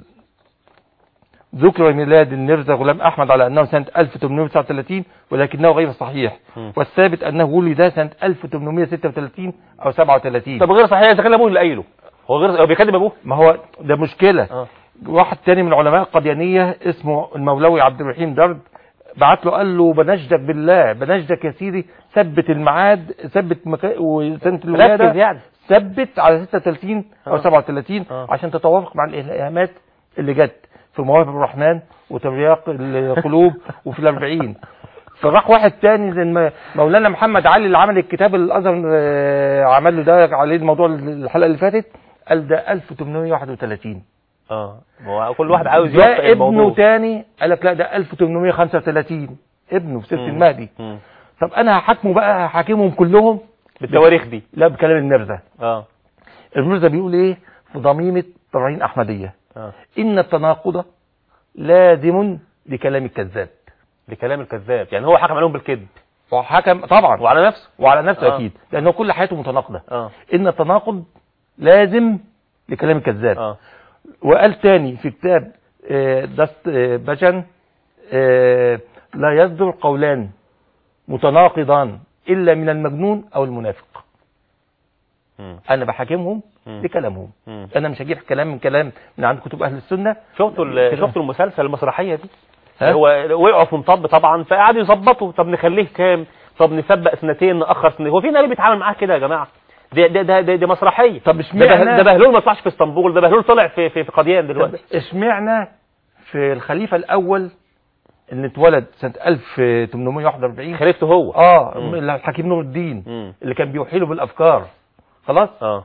Speaker 6: ذكر ميلاد الميرزا غلام احمد على انه سنه 1839 ولكنه غير صحيح
Speaker 4: مم.
Speaker 6: والثابت انه ولد سنه 1836 او 37
Speaker 4: طب غير صحيح اذا كان ابوه اللي قايله هو غير هو بيكذب ابوه
Speaker 6: ما هو ده مشكله
Speaker 4: اه
Speaker 6: واحد تاني من علماء القديانيه اسمه المولوي عبد الرحيم درد بعت له قال له بنجدك بالله بنجدك يا سيدي ثبت الميعاد ثبت مكا... وسنه
Speaker 4: ركز
Speaker 6: الولاده
Speaker 4: يعني
Speaker 6: ثبت على 36 او
Speaker 4: آه.
Speaker 6: 37
Speaker 4: آه.
Speaker 6: عشان تتوافق مع الالهامات اللي جت في مواهب الرحمن وترياق القلوب وفي الأربعين فراح واحد تاني زي ما مولانا محمد علي اللي عمل الكتاب اللي الازهر آه، عمل له ده عليه الموضوع الحلقه اللي فاتت قال ده 1831
Speaker 4: اه هو كل واحد عاوز
Speaker 6: ده
Speaker 4: يوفق
Speaker 6: ابنه
Speaker 4: الموضوع
Speaker 6: تاني قال لك لا ده 1835 ابنه في سيره
Speaker 4: مم.
Speaker 6: المهدي
Speaker 4: مم.
Speaker 6: طب انا هحاكمه بقى هحاكمهم كلهم
Speaker 4: بالتواريخ دي
Speaker 6: لا بكلام المرزا
Speaker 4: اه
Speaker 6: المرزا بيقول ايه في ضميمه طبعين احمديه
Speaker 4: اه
Speaker 6: ان التناقض لازم لكلام الكذاب
Speaker 4: لكلام الكذاب يعني هو حكم عليهم بالكذب
Speaker 6: وحكم طبعا
Speaker 4: وعلى نفسه
Speaker 6: وعلى نفسه
Speaker 4: آه.
Speaker 6: اكيد لانه كل حياته متناقضه
Speaker 4: اه
Speaker 6: ان التناقض لازم لكلام الكذاب
Speaker 4: اه
Speaker 6: وقال تاني في كتاب آه، دست آه، بجن آه، لا يصدر قولان متناقضان الا من المجنون او المنافق
Speaker 4: مم.
Speaker 6: انا بحاكمهم
Speaker 4: مم.
Speaker 6: لكلامهم
Speaker 4: مم.
Speaker 6: انا مش هجيب كلام من كلام من عند كتب اهل السنه
Speaker 4: شفتوا ال-
Speaker 6: كده.
Speaker 4: شفتوا المسلسل المسرحيه دي
Speaker 6: ها؟
Speaker 4: هو وقعوا في مطب طبعا فقعدوا يظبطوا طب نخليه كام طب نسبق سنتين ناخر سنتين هو في نبي بيتعامل معاه كده يا جماعه ده ده ده ده, ده مسرحيه
Speaker 6: طب
Speaker 4: ده,
Speaker 6: اشمعنى
Speaker 4: به- ده بهلول ما طلعش في اسطنبول ده بهلول طلع في في, في قضيان دلوقتي
Speaker 6: طب اشمعنى في الخليفه الاول اللي اتولد سنه 1841
Speaker 4: خليفته هو
Speaker 6: اه
Speaker 4: مم.
Speaker 6: الحكيم نور الدين
Speaker 4: مم.
Speaker 6: اللي كان بيوحي له بالافكار خلاص
Speaker 4: اه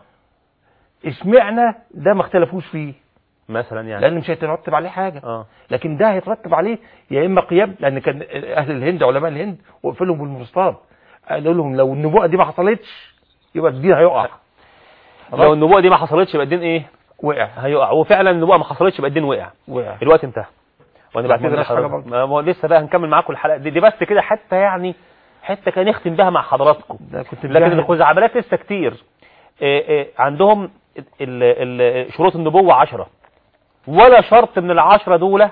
Speaker 6: اشمعنى ده ما اختلفوش فيه
Speaker 4: مثلا يعني
Speaker 6: لان مش هيترتب عليه حاجه
Speaker 4: اه
Speaker 6: لكن ده هيترتب عليه يا اما قيام لان كان اهل الهند علماء الهند وقفوا لهم بالمرصاد قالوا لهم لو النبوءه دي ما حصلتش يبقى الدين هيقع
Speaker 4: لو النبوه دي ما حصلتش يبقى الدين ايه
Speaker 6: وقع
Speaker 4: هيقع وفعلا النبوه ما حصلتش يبقى الدين وقع
Speaker 6: وقع
Speaker 4: الوقت انتهى وانا
Speaker 6: لا، ما
Speaker 4: بعتذر
Speaker 6: قلناش حاجة
Speaker 4: لحضرتك ما هو لسه بقى هنكمل معاكم الحلقه دي, دي بس كده حتى يعني حته كان نختم بها مع حضراتكم
Speaker 6: ده كنت
Speaker 4: لكن
Speaker 6: مجاهد.
Speaker 4: الخزعبلات لسه كتير إيه إيه عندهم ال ال شروط النبوة عشرة ولا شرط من العشرة دول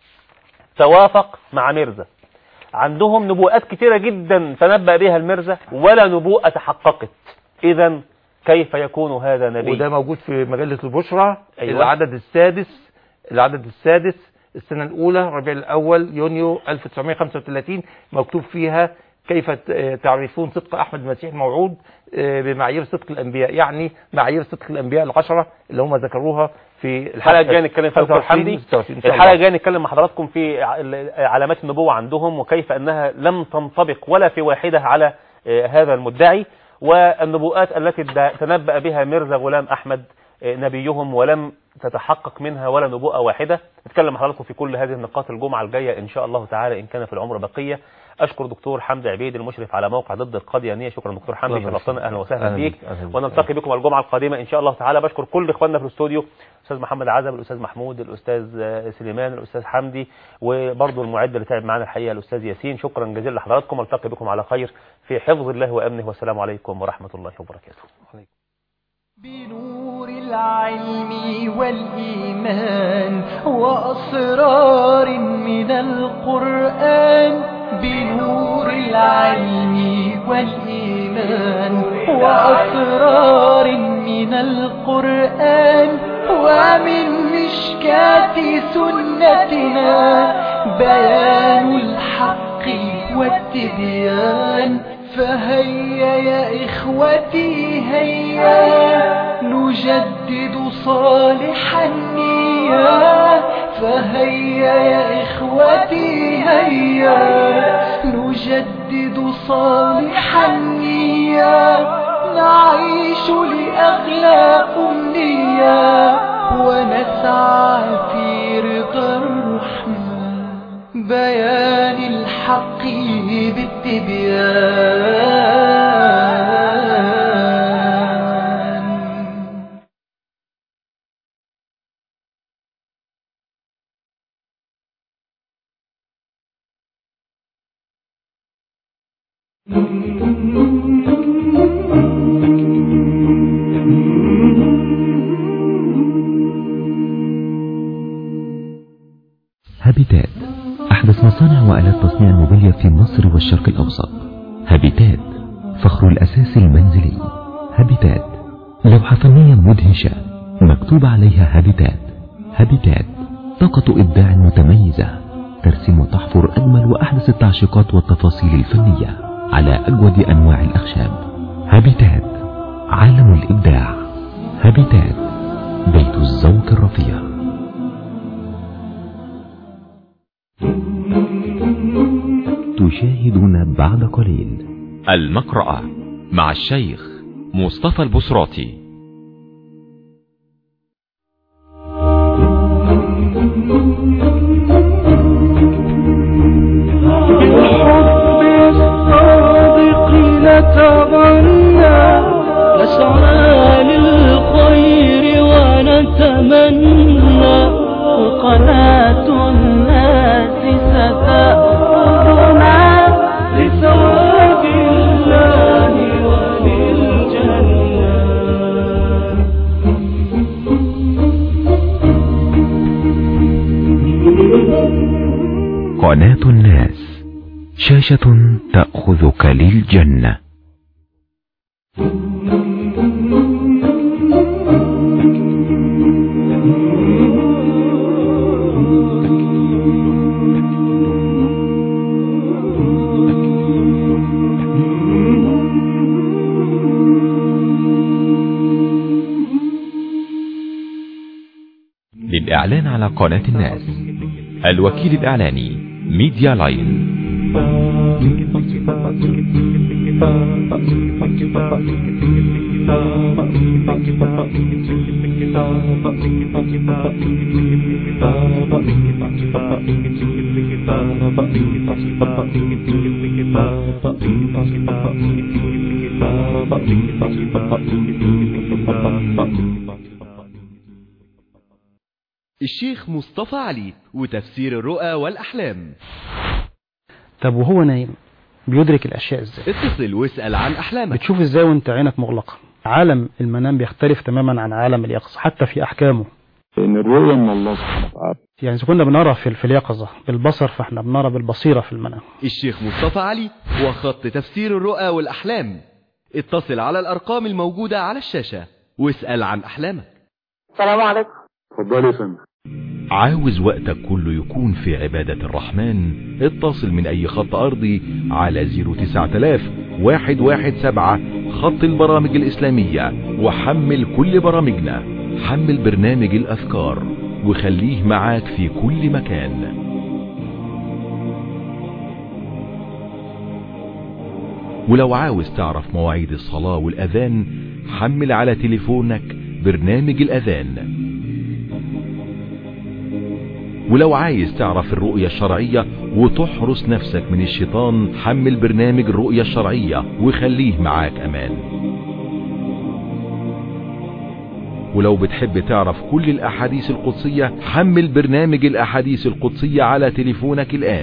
Speaker 4: توافق مع مرزا عندهم نبوءات كتيرة جدا تنبأ بها المرزا ولا نبوءة تحققت اذا كيف يكون هذا نبي
Speaker 6: وده موجود في مجله البشرى
Speaker 4: أيوة.
Speaker 6: العدد السادس العدد السادس السنه الاولى ربيع الاول يونيو 1935 مكتوب فيها كيف ت- تعرفون صدق احمد المسيح الموعود آه، بمعايير صدق الانبياء يعني معايير صدق الانبياء العشره اللي هم ذكروها في
Speaker 4: الحلقه الجايه نتكلم فيها دكتور
Speaker 6: 25
Speaker 4: حمدي
Speaker 6: 26 إن شاء
Speaker 4: الحلقه
Speaker 6: الله.
Speaker 4: الجايه نتكلم مع حضراتكم في ع- ال- علامات النبوه عندهم وكيف انها لم تنطبق ولا في واحده على آه، هذا المدعي والنبوءات التي د- تنبأ بها ميرزا غلام احمد آه، نبيهم ولم تتحقق منها ولا نبوءه واحده نتكلم مع حضراتكم في كل هذه النقاط الجمعه الجايه ان شاء الله تعالى ان كان في العمر بقيه اشكر دكتور حمدي عبيد المشرف على موقع ضد القاديانيه شكرا دكتور حمدي
Speaker 6: الله يبارك
Speaker 4: شرفتنا
Speaker 6: فيك.
Speaker 4: اهلا وسهلا
Speaker 6: أهلا
Speaker 4: بيك
Speaker 6: بك. أهلا بك.
Speaker 4: ونلتقي بكم الجمعه القادمه ان شاء الله تعالى بشكر كل اخواننا في الاستوديو الاستاذ محمد عزب الاستاذ محمود الاستاذ آه، سليمان الاستاذ حمدي وبرضه المعد اللي تعب معنا الحقيقه الاستاذ ياسين شكرا جزيلا لحضراتكم التقي بكم على خير في حفظ الله وامنه والسلام عليكم ورحمه الله وبركاته
Speaker 3: بنور العلم والإيمان وأسرار من القرآن بنور العلم والإيمان وأسرار من القرآن ومن مشكاة سنتنا بيان الحق والتبيان فهيا يا إخوتي هيا نجدد صالح النية فهيا يا إخوتي هيا نجدد صالح النية نعيش لأغلى أمنية ونسعى في رضا الرحمن بيان الحق بالتبيان
Speaker 8: هابيتات أحدث مصانع وآلات تصنيع الموبيليا في مصر والشرق الأوسط هابيتات فخر الأساس المنزلي هابيتات لوحة فنية مدهشة مكتوب عليها هابيتات هابيتات طاقة إبداع متميزة ترسم وتحفر أجمل وأحدث التعشيقات والتفاصيل الفنية على أجود أنواع الأخشاب هابيتات عالم الإبداع هابيتات بيت الذوق الرفيع تشاهدون بعد قليل
Speaker 9: المقرأة مع الشيخ مصطفى البصراتي
Speaker 3: بالحب الصادق نتغنى نسعى للخير ونتمنى وقناة الناس ستأخذنا لثواب الله وللجنة
Speaker 8: قناة الناس شاشة تأخذك للجنة
Speaker 9: للإعلان على قناة الناس الوكيل الإعلاني ميديا لاين
Speaker 5: الشيخ مصطفى علي وتفسير الرؤى والأحلام
Speaker 10: طب وهو نايم بيدرك الاشياء ازاي
Speaker 5: اتصل واسأل عن أحلامك
Speaker 10: بتشوف ازاي وانت عينك مغلقه عالم المنام بيختلف تماما عن عالم اليقظه حتى في احكامه
Speaker 11: ان الرؤيا من الله سبحانه وتعالى
Speaker 10: يعني اذا كنا بنرى في في اليقظه بالبصر فاحنا بنرى بالبصيره في المنام
Speaker 5: الشيخ مصطفى علي وخط تفسير الرؤى والأحلام اتصل على الأرقام الموجودة على الشاشة واسأل عن أحلامك
Speaker 12: السلام عليكم
Speaker 11: اتفضل يا فندم
Speaker 9: عاوز وقتك كله يكون في عبادة الرحمن اتصل من اي خط ارضي على 09000 117 خط البرامج الاسلامية وحمل كل برامجنا حمل برنامج الاذكار وخليه معاك في كل مكان ولو عاوز تعرف مواعيد الصلاة والاذان حمل على تليفونك برنامج الاذان ولو عايز تعرف الرؤية الشرعية وتحرس نفسك من الشيطان حمل برنامج الرؤية الشرعية وخليه معاك امان ولو بتحب تعرف كل الاحاديث القدسية حمل برنامج الاحاديث القدسية على تليفونك الان